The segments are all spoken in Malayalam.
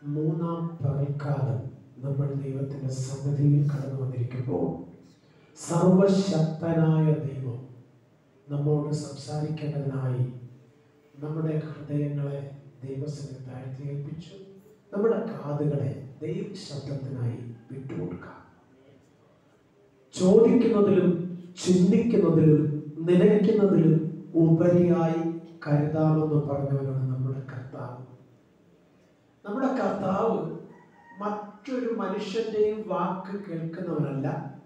മൂന്നാം പകൽക്കാലം നമ്മൾ ദൈവത്തിന്റെ സന്നിധിയിൽ കടന്നു വന്നിരിക്കുമ്പോൾ സർവശക്തനായ ദൈവം നമ്മോട് സംസാരിക്കേണ്ടതിനായി നമ്മുടെ ഹൃദയങ്ങളെ ദൈവസനെ താഴ്ത്തി ഏൽപ്പിച്ചു നമ്മുടെ കാതുകളെ ദൈവ ശബ്ദത്തിനായി വിട്ടുകൊടുക്കാം ചോദിക്കുന്നതിലും ചിന്തിക്കുന്നതിലും നിലയ്ക്കുന്നതിലും ഉപരിയായി കരുതാമെന്ന് പറഞ്ഞവനാണ് നമ്മുടെ കർത്താവ് നമ്മുടെ കർത്താവ് മറ്റൊരു മനുഷ്യന്റെയും വാക്ക് കേൾക്കുന്നവനല്ല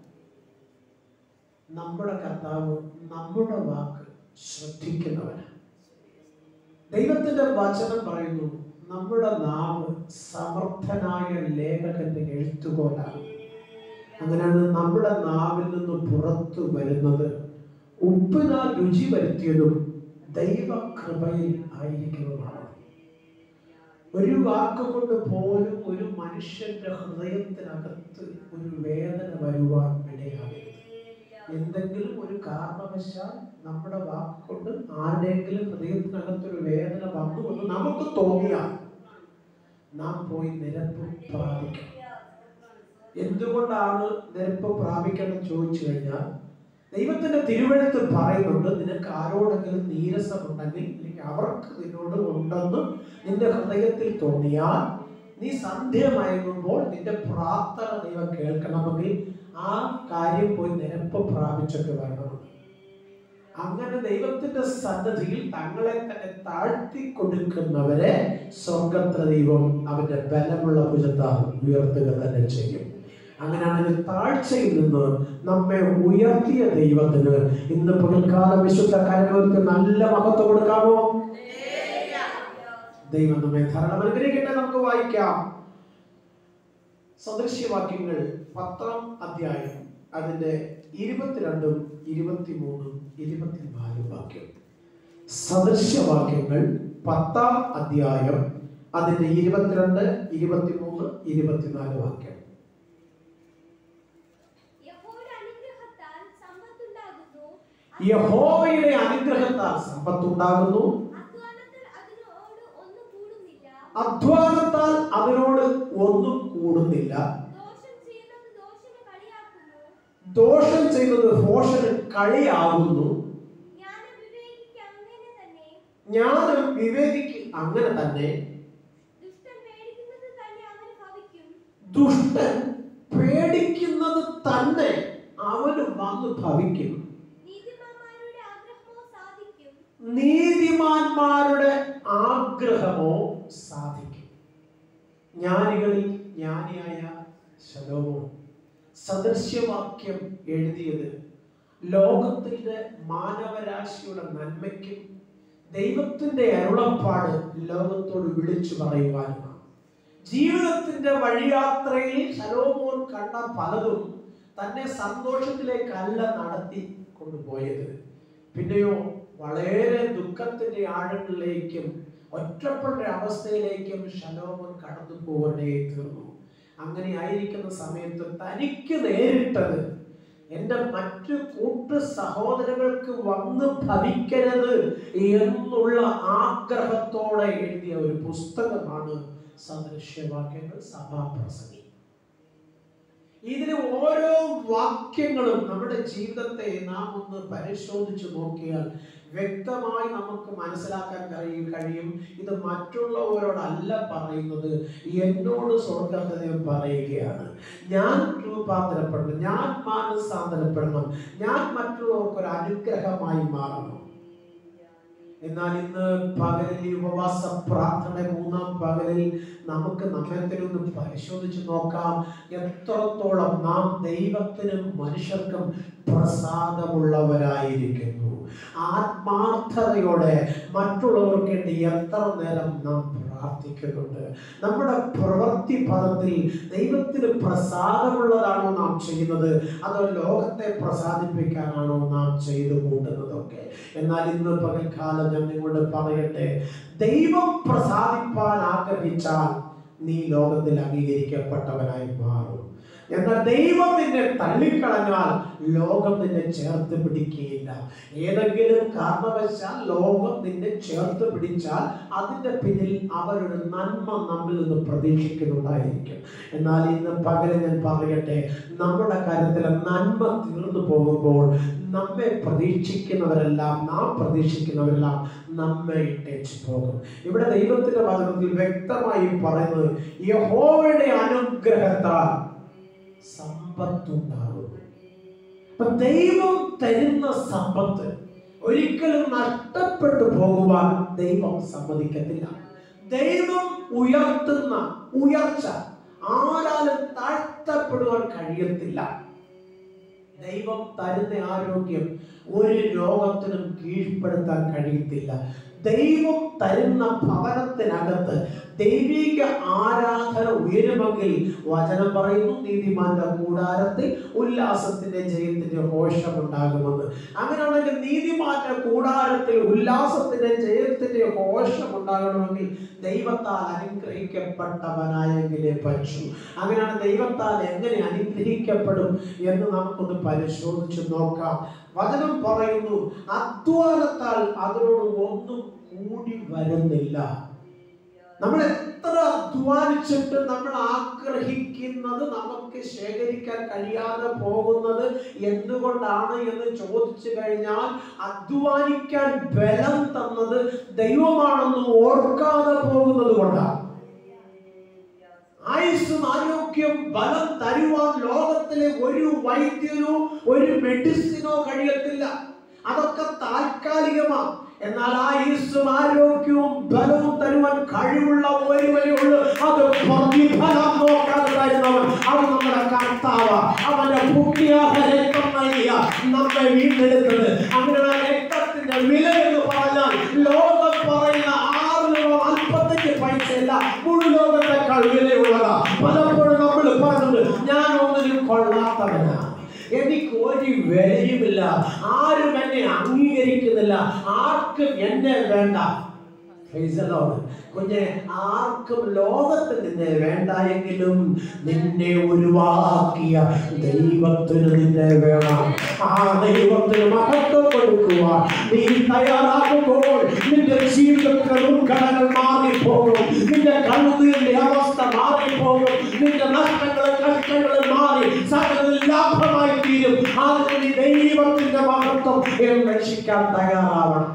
നമ്മുടെ കർത്താവ് നമ്മുടെ വാക്ക് ശ്രദ്ധിക്കുന്നവനാണ് ദൈവത്തിന്റെ വചനം പറയുന്നു നമ്മുടെ നാവ് സമർത്ഥനായ ലേഖകന്റെ എഴുത്തുകോലാണ് അങ്ങനെയാണ് നമ്മുടെ നാവിൽ നിന്ന് പുറത്തു വരുന്നത് ഉപ്പിനാൽ രുചി വരുത്തിയതും ദൈവകൃപയിൽ ആയിരിക്കുന്നതുമാണ് ഒരു വാക്കുകൊണ്ട് പോലും ഒരു മനുഷ്യന്റെ ഹൃദയത്തിനകത്ത് ഒരു വേദന വരുവാൻ ഇടയാകരുത് എന്തെങ്കിലും ഒരു കാരണവശാൽ നമ്മുടെ വാക്കുകൊണ്ട് ആരുടെയെങ്കിലും ഹൃദയത്തിനകത്തൊരു വേദന വന്നു എന്ന് നമുക്ക് തോന്നിയാൽ നാം പോയി നിരപ്പ് പ്രാപിക്കണം എന്തുകൊണ്ടാണ് നിരപ്പ് പ്രാപിക്കണം ചോദിച്ചു കഴിഞ്ഞാൽ ദൈവത്തിന്റെ തിരുവഴുത്ത് പറയുന്നുണ്ട് നിനക്ക് ആരോടെങ്കിലും നീരസമുണ്ടെങ്കിൽ അല്ലെങ്കിൽ അവർക്ക് നിന്നോട് ഉണ്ടെന്ന് നിന്റെ ഹൃദയത്തിൽ തോന്നിയാൽ നീ സന്ധ്യ മയങ്ങുമ്പോൾ നിന്റെ പ്രാർത്ഥന ദൈവം കേൾക്കണമെങ്കിൽ ആ കാര്യം പോയി നിരപ്പ് പ്രാപിച്ചൊക്കെ വരണം അങ്ങനെ ദൈവത്തിന്റെ സന്നദ്ധിയിൽ തങ്ങളെ തന്നെ താഴ്ത്തി കൊടുക്കുന്നവരെ സ്വർഗത്ര ദൈവം അവന്റെ ബലമുള്ള ഭുജത്താൽ ഉയർത്തുക തന്നെ ചെയ്യും അങ്ങനെയാണെങ്കിൽ താഴ്ചയിൽ നിന്ന് നമ്മെ ഉയർത്തിയ ദൈവത്തിന് ഇന്ന് പകൽക്കാലം വിശുദ്ധ കാര്യങ്ങൾക്ക് നല്ല മഹത്വം കൊടുക്കാമോ ദൈവം നമ്മെ ധാരാളം അനുഗ്രഹിക്കട്ടെ നമുക്ക് വായിക്കാം സദൃശ്യവാക്യങ്ങൾ പത്താം അധ്യായം അതിന്റെ ഇരുപത്തിരണ്ടും ഇരുപത്തിമൂന്നും ഇരുപത്തിനാലും വാക്യം സദൃശ്യവാക്യങ്ങൾ പത്താം അധ്യായം അതിന്റെ ഇരുപത്തിരണ്ട് ഇരുപത്തിമൂന്ന് ഇരുപത്തിനാല് വാക്യം യഹോവയുടെ അനുഗ്രഹത്താൽ സമ്പത്തുണ്ടാകുന്നു യഹോവയുടെ അനുഗ്രഹത്താൽ സമ്പത്തുണ്ടാകുന്നു അധ്വാനത്തിൽ അതിനോട് ഒന്നും കൂടുന്നില്ല അധ്വാനത്താൽ അതിനോട് ഒന്നും കൂടുന്നില്ല ദോഷം ചെയ്യുന്നത് ദോഷനെ കളിയാക്കുന്നു ദോഷം ചെയ്യുന്നത് ഭോഷന് കളിയാകുന്നു ജ്ഞാനം വിവേകിക്ക് അങ്ങനെ തന്നെ ജ്ഞാനം വിവേകിക്ക് അങ്ങനെ തന്നെ ദുഷ്ടൻ പേടിക്കുന്നത് തന്നെ അവന് ഭവിക്കും ദുഷ്ടൻ പേടിക്കുന്നത് തന്നെ അവന് വന്ന് ഭവിക്കും നീതിമാന്മാരുടെ ആഗ്രഹമോ സാധിക്കും നീതിമാന്മാരുടെ ആഗ്രഹമോ സാധിക്കും ജ്ഞാനികളിൽ ജ്ഞാനിയായ ശലോമോൻ സദൃശ്യവാക്യം എഴുതിയത് ലോകത്തിന്റെ മാനവരാശിയുടെ നന്മയ്ക്കും ദൈവത്തിന്റെ അരുളപ്പാട് ലോകത്തോട് വിളിച്ചു പറയുവാനുമാണ് ജീവിതത്തിന്റെ വഴിയാത്രയിൽ ശലോമോൻ കണ്ട പലതും തന്നെ സന്തോഷത്തിലേക്കല്ല നടത്തി കൊണ്ടുപോയത് പിന്നെയോ വളരെ ദുഃഖത്തിന്റെ ആഴങ്ങളിലേക്കും ഒറ്റപ്പെട്ട അവസ്ഥയിലേക്കും ശലോമോൻ കടന്നു പോകേണ്ടേ തീർന്നു അങ്ങനെ ആയിരിക്കുന്ന സമയത്ത് തനിക്ക് നേരിട്ടത് എൻ്റെ മറ്റു കൂട്ടു സഹോദരങ്ങൾക്ക് വന്ന് ഭവിക്കരുത് എന്നുള്ള ആഗ്രഹത്തോടെ എഴുതിയ ഒരു പുസ്തകമാണ് സദൃശ്യവാക്യങ്ങൾ സഭാപ്രസംഗി ഇതിലെ ഓരോ വാക്യങ്ങളും നമ്മുടെ ജീവിതത്തെ നാം ഒന്ന് പരിശോധിച്ചു നോക്കിയാൽ വ്യക്തമായി നമുക്ക് മനസ്സിലാക്കാൻ കഴിയും കഴിയും ഇത് മറ്റുള്ളവരോടല്ല പറയുന്നത് എന്നോട് സ്വർഗത്തെ പറയുകയാണ് ഞാൻ രൂപാന്തരപ്പെടണം ഞാൻ മാനസാന്തരപ്പെടണം ഞാൻ മറ്റുള്ളവർക്ക് ഒരു അനുഗ്രഹമായി മാറണം എന്നാൽ ഇന്ന് പകലിൽ ഈ ഉപവാസ പ്രാർത്ഥന മൂന്നാം പകലിൽ നമുക്ക് നമ്മെ തന്നെ ഒന്ന് പരിശോധിച്ച് നോക്കാം എത്രത്തോളം നാം ദൈവത്തിനും മനുഷ്യർക്കും പ്രസാദമുള്ളവരായിരിക്കുന്നു ആത്മാർത്ഥതയോടെ മറ്റുള്ളവർക്ക് വേണ്ടി എത്ര നേരം നാം പ്രാർത്ഥിക്കുന്നുണ്ട് നമ്മുടെ പ്രവൃത്തി പദത്തിൽ ദൈവത്തിന് പ്രസാദമുള്ളതാണോ നാം ചെയ്യുന്നത് അതോ ലോകത്തെ പ്രസാദിപ്പിക്കാനാണോ നാം ചെയ്തു കൂട്ടുന്നതൊക്കെ എന്നാൽ ഇന്ന് പകൽക്കാലം ഞാൻ നിങ്ങളോട് പറയട്ടെ ദൈവം പ്രസാദിപ്പാൻ ആഗ്രഹിച്ചാൽ നീ ലോകത്തിൽ അംഗീകരിക്കപ്പെട്ടവനായി മാറും എന്നാൽ ദൈവം നിന്നെ തള്ളിക്കളഞ്ഞാൽ ലോകം നിന്നെ ചേർത്ത് പിടിക്കുകയില്ല ഏതെങ്കിലും കാരണവശാൽ ലോകം നിന്നെ ചേർത്ത് പിടിച്ചാൽ അതിന്റെ പിന്നിൽ അവരൊരു നന്മ നമ്മിൽ നിന്ന് പ്രതീക്ഷിക്കുന്നുണ്ടായിരിക്കും എന്നാൽ ഇന്ന് പകരം ഞാൻ പറയട്ടെ നമ്മുടെ കാര്യത്തിൽ നന്മ തീർന്നു പോകുമ്പോൾ നമ്മെ പ്രതീക്ഷിക്കുന്നവരെല്ലാം നാം പ്രതീക്ഷിക്കുന്നവരെല്ലാം നമ്മെ ഇട്ടേച്ച് പോകും ഇവിടെ ദൈവത്തിന്റെ വചനത്തിൽ വ്യക്തമായി പറയുന്നത് യഹോവയുടെ അനുഗ്രഹത്താൽ സമ്പത്തുണ്ടാകും അപ്പൊ ദൈവം തരുന്ന സമ്പത്ത് ഒരിക്കലും നഷ്ടപ്പെട്ടു പോകുവാൻ ദൈവം സമ്മതിക്കത്തില്ല ദൈവം ഉയർത്തുന്ന ഉയർച്ച ആരാലും താഴ്ത്തപ്പെടുവാൻ കഴിയത്തില്ല ദൈവം തരുന്ന ആരോഗ്യം ഒരു രോഗത്തിനും കീഴ്പ്പെടുത്താൻ കഴിയത്തില്ല ദൈവം തരുന്ന ഭവനത്തിനകത്ത് ദൈവിക ആരാധന ഉയരുമെങ്കിൽ വചനം പറയുന്നു നീതിമാന്റെ കൂടാരത്തിൽ ഉല്ലാസത്തിന്റെ ജയത്തിന്റെ ഘോഷമുണ്ടാകുമെന്ന് അങ്ങനെയാണെങ്കിൽ നീതിമാന്റെ കൂടാരത്തിൽ ഉല്ലാസത്തിന്റെ ജയത്തിന്റെ ഘോഷം ഉണ്ടാകണമെങ്കിൽ ദൈവത്താൽ അനുഗ്രഹിക്കപ്പെട്ടവനായെങ്കിലേ പറ്റൂ അങ്ങനെയാണ് ദൈവത്താൽ എങ്ങനെ അനുഗ്രഹിക്കപ്പെടും എന്ന് നമുക്കൊന്ന് പരിശോധിച്ച് നോക്കാം വചനം പറയുന്നു അധ്വാനത്താൽ അതിനോട് ഒന്നും കൂടി വരുന്നില്ല നമ്മൾ എത്ര അധ്വാനിച്ചിട്ട് നമ്മൾ ആഗ്രഹിക്കുന്നത് നമുക്ക് ശേഖരിക്കാൻ കഴിയാതെ പോകുന്നത് എന്തുകൊണ്ടാണ് എന്ന് ചോദിച്ചു കഴിഞ്ഞാൽ അധ്വാനിക്കാൻ ബലം തന്നത് ദൈവമാണെന്ന് ഓർക്കാതെ പോകുന്നത് കൊണ്ടാണ് ആയുസ്സും ആരോഗ്യം ബലം തരുവാൻ ലോകത്തിലെ ഒരു വൈദ്യനോ ഒരു മെഡിസിനോ കഴിയത്തില്ല അതൊക്കെ താൽക്കാലികമാണ് എന്നാൽ ആയുസ്സും ആരോഗ്യവും ബലവും തരുവാൻ കഴിവുള്ള ഒരുവരേ ഉള്ളൂ അത് പ്രതിഫലം നോക്കാതെ തരുന്നവൻ അവൻ നമ്മുടെ കർത്താവ് അവന്റെ പുണ്യാഹ രക്തം നൽകിയ നമ്മെ വീണ്ടെടുത്തത് അങ്ങനെ ആ രക്തത്തിന്റെ വില എന്ന് പറഞ്ഞാൽ ലോകം പറയുന്ന ആറ് രൂപ നാൽപ്പത്തഞ്ച് പൈസയല്ല മുഴുലോകത്തെക്കാൾ വിലയുള്ളതാ പലപ്പോഴും നമ്മൾ പറഞ്ഞത് ഞാൻ ഒന്നിനും കൊള്ളാത്തവനാ എനിക്ക് ഒരു വിലയുമില്ല ആരും എന്നെ അംഗീകരിക്കുന്നില്ല ആർക്കും എന്നെ വേണ്ട Praise the Lord. കുഞ്ഞെ ആർക്കും ലോകത്ത് നിന്നെ വേണ്ട എങ്കിലും നിന്നെ ഒഴിവാക്കിയ ദൈവത്തിന് നിന്നെ വേണം ആ ദൈവത്തിന് മഹത്വം കൊടുക്കുവാൻ നീ തയ്യാറാകുമ്പോൾ നിന്റെ ജീവിതത്തിലെ മുൻഗണനകൾ മാറിപ്പോകും നിന്റെ കഴുതിന്റെ അവസ്ഥ മാറിപ്പോകും നിന്റെ നഷ്ടങ്ങളും കഷ്ടങ്ങളും മാറി സകല ലാഭമായി തീരും അതിന് നീ ദൈവത്തിന്റെ മഹത്വം രക്ഷിക്കാൻ തയ്യാറാവണം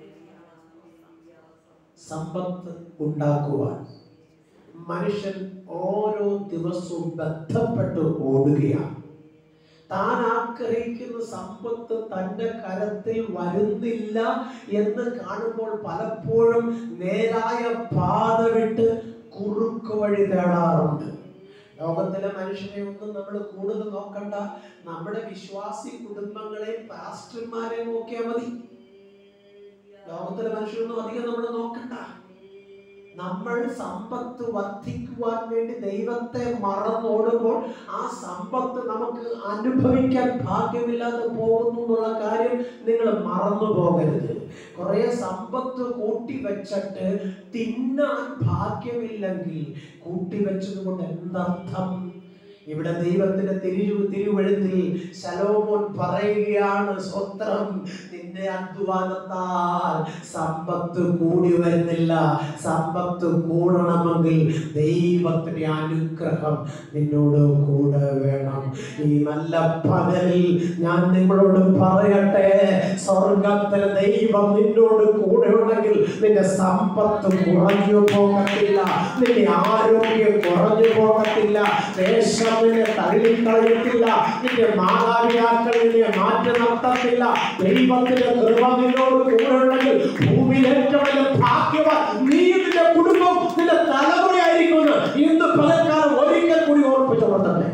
സമ്പത്ത് ഉണ്ടാക്കുവാൻ മനുഷ്യൻ ഓരോ ദിവസവും ബന്ധപ്പെട്ട് ഓടുകയാണ് താൻ ആഗ്രഹിക്കുന്ന സമ്പത്ത് തന്റെ കരത്തിൽ വരുന്നില്ല എന്ന് കാണുമ്പോൾ പലപ്പോഴും നേരായ പാത വിട്ട് കുറുക്ക് വഴി തേടാറുണ്ട് ലോകത്തിലെ മനുഷ്യനെ ഒന്നും നമ്മൾ കൂടുതൽ നോക്കണ്ട നമ്മുടെ വിശ്വാസി കുടുംബങ്ങളെ പാസ്റ്റർമാരെ നോക്കിയാൽ മതി ലോകത്തിലെ മനുഷ്യരൊന്നും അധികം നമ്മൾ നോക്കണ്ട നമ്മൾ സമ്പത്ത് വർദ്ധിക്കുവാൻ വേണ്ടി ദൈവത്തെ മറന്നോടുമ്പോൾ ആ സമ്പത്ത് നമുക്ക് അനുഭവിക്കാൻ ഭാഗ്യമില്ലാതെ പോകുന്നു എന്നുള്ള കാര്യം നിങ്ങൾ മറന്നു പോകരുത് കുറെ സമ്പത്ത് കൂട്ടി വെച്ചിട്ട് തിന്നാൻ ഭാഗ്യമില്ലെങ്കിൽ കൂട്ടി വെച്ചത് കൊണ്ട് എന്തർത്ഥം ഇവിടെ ദൈവത്തിന്റെ തിരു തിരുവഴുത്തിൽ ശലോമോൻ പറയുകയാണ് സ്വത്രം നിന്റെ അധ്വാനത്താൽ സമ്പത്ത് കൂടി വരുന്നില്ല സമ്പത്ത് കൂടണമെങ്കിൽ ദൈവത്തിന്റെ അനുഗ്രഹം നിന്നോട് കൂടെ വേണം ഈ നല്ല പകലിൽ ഞാൻ നിങ്ങളോട് പറയട്ടെ സ്വർഗത്തിലെ ദൈവം നിന്നോട് കൂടെ ഉണ്ടെങ്കിൽ നിന്റെ സമ്പത്ത് കുറഞ്ഞു പോകത്തില്ല നിന്റെ ആരോഗ്യം കുറഞ്ഞു പോകത്തില്ല ദേശം നിന്നെ തള്ളിക്കളയത്തില്ല നിന്റെ മാതാപിതാക്കൾ നിന്നെ മാറ്റി നിർത്തത്തില്ല ദൈവത്തിന്റെ കൃപ നിന്നോട് കൂടെ ഉണ്ടെങ്കിൽ ഭൂമിയിൽ ഏറ്റവും വലിയ ഭാഗ്യവാൻ നീ നിന്റെ കുടുംബം നിന്റെ തലമുറയായിരിക്കുമെന്ന് ഇന്ന് പലക്കാലം ഒരിക്കൽ കൂടി ഓർപ്പിച്ചു കൊടുത്തേ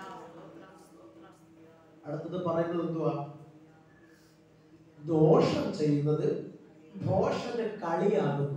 അടുത്തത് പറയുന്നത് എന്തുവാ ദോഷം ചെയ്യുന്നത് ഭോഷന് കളിയാകുന്നു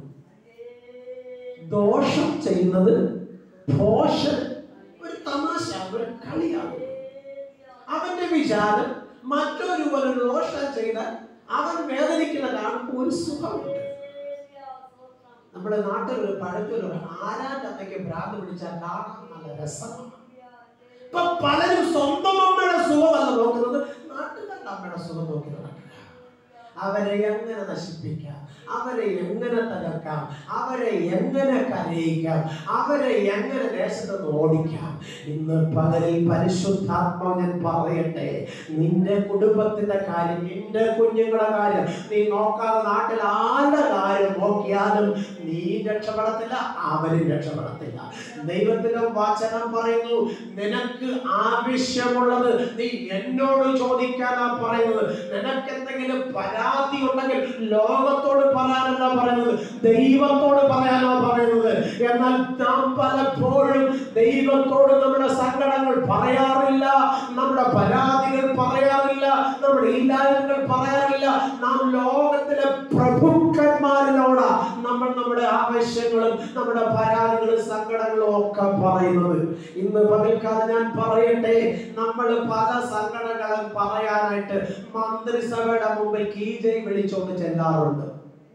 ദോഷം ചെയ്യുന്നത് ഭോഷൻ ഒരു തമാശ ഒരു കളിയാകും അവന്റെ വിചാരം മറ്റൊരുവൻ ഒരു ദോഷം ചെയ്താൽ അവൻ വേദനിക്കുന്ന കാണുമ്പോൾ ഒരു സുഖമുണ്ട് നമ്മുടെ നാട്ടിൽ ഒരു പഴഞ്ചൊല്ലുണ്ട് ആരാന്റെ അമ്മയ്ക്ക് ഭ്രാന്ത് പിടിച്ചാൽ കാണാൻ നല്ല രസമാണ് ഇപ്പൊ പലരും സ്വന്തം അമ്മയുടെ സുഖമല്ല നോക്കുന്നത് നാട്ടുകാരുടെ അമ്മയുടെ സുഖം നോക്കി നടക്കുക അവരെ എങ്ങനെ നശിപ്പിക്കാം അവരെ എങ്ങനെ തകർക്കാം അവരെ എങ്ങനെ കരയിക്കാം അവരെ എങ്ങനെ ദേശത്ത് നിന്ന് ഓടിക്കാം ഇന്ന് പകലിൽ പരിശുദ്ധാത്മാവ് ഞാൻ പറയട്ടെ നിന്റെ കുടുംബത്തിന്റെ കാര്യം നിന്റെ കുഞ്ഞുങ്ങളുടെ കാര്യം നീ നോക്കാതെ നാട്ടിൽ ആരുടെ കാര്യം നോക്കിയാലും നീ രക്ഷപ്പെടത്തില്ല അവരും രക്ഷപ്പെടത്തില്ല ദൈവത്തിന്റെ വചനം പറയുന്നു നിനക്ക് ആവശ്യമുള്ളത് നീ എന്നോട് ചോദിക്കാനാ പറയുന്നത് നിനക്ക് എന്തെങ്കിലും പരാതി ഉണ്ടെങ്കിൽ ലോകത്തോട് പറയാനല്ല പറയുന്നത് ദൈവത്തോട് പറയാനാ പറയുന്നത് എന്നാൽ നാം പലപ്പോഴും ദൈവത്തോട് നമ്മുടെ സങ്കടങ്ങൾ പറയാറില്ല നമ്മുടെ പരാതികൾ പറയാറില്ല നമ്മുടെ ഇല്ലായ്മകൾ പറയാറില്ല നാം ലോകത്തിലെ പ്രഭുക്കന്മാരിനോട് നമ്മൾ നമ്മുടെ ആവശ്യങ്ങളും നമ്മുടെ പരാതികളും സങ്കടങ്ങളും ഒക്കെ പറയുന്നത് ഇന്ന് പകൽക്കാലം ഞാൻ പറയട്ടെ നമ്മൾ പല സങ്കടങ്ങളും പറയാനായിട്ട് മന്ത്രിസഭയുടെ മുമ്പിൽ കീജൈ വിളിച്ചുകൊണ്ട് ചെല്ലാറുണ്ട്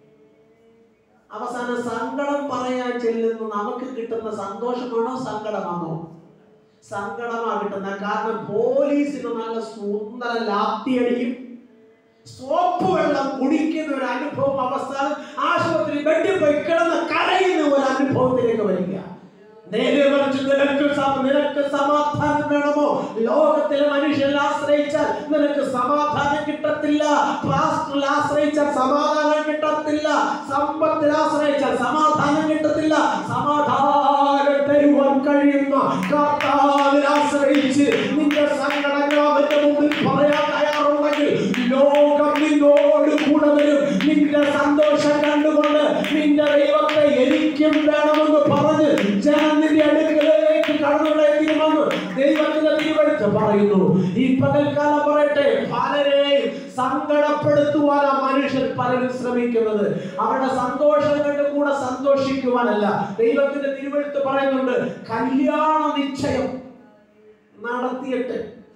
അവസാനം സങ്കടം പറയാൻ ചെല്ലുന്ന നമുക്ക് കിട്ടുന്ന സന്തോഷമാണോ സങ്കടമാണോ സങ്കടമാ കിട്ടുന്ന കാരണം പോലീസിന് നല്ല സുന്ദര ലാത്തിയടിയും സോപ്പ് വെള്ളം കുടിക്കുന്ന ഒരു അനുഭവം അവസാനം ആശുപത്രി ബെഡിൽ പോയി കിടന്ന് കരയുന്ന ഒരു അനുഭവത്തിലേക്ക് വരിക നേരെ മറിച്ച് നിനക്ക് സ- നിനക്ക് സമാധാനം വേണമോ ലോകത്തിലെ മനുഷ്യരിൽ ആശ്രയിച്ചാൽ നിനക്ക് സമാധാനം കിട്ടത്തില്ല പാസ്റ്ററിൽ ആശ്രയിച്ചാൽ സമാധാനം കിട്ടത്തില്ല സമ്പത്തിൽ ആശ്രയിച്ചാൽ സമാധാനം കിട്ടത്തില്ല സമാധാനം തരുവാൻ കഴിയുന്ന കർത്താവിൽ ആശ്രയിച്ച് നിന്റെ സങ്കടങ്ങൾ അവന്റെ മുമ്പിൽ പറയാൻ തയ്യാറുണ്ടെങ്കിൽ ലോകം നിന്നോട് കൂടെ വരും നിന്റെ സന്തോഷം കണ്ടുകൊണ്ട് നിന്റെ ദൈവത്തെ എനിക്കും വേണമെന്ന് പറഞ്ഞ് ജനം നിന്റെ അടുക്കലേക്ക് കടന്നുകൊണ്ടേക്കുമെന്ന് ദൈവത്തിന്റെ തിരുവഴുത്ത് പറയുന്നു ഈ പകൽക്കാലം പറയട്ടെ പലരെയും സങ്കടപ്പെടുത്തുവാനാ മനുഷ്യർ പലരും ശ്രമിക്കുന്നത് അവരുടെ സന്തോഷം കണ്ട് കൂടെ സന്തോഷിക്കുവാനല്ല ദൈവത്തിന്റെ തിരുവഴുത്ത് പറയുന്നുണ്ട് കല്യാണ നിശ്ചയം നടത്തിയിട്ട്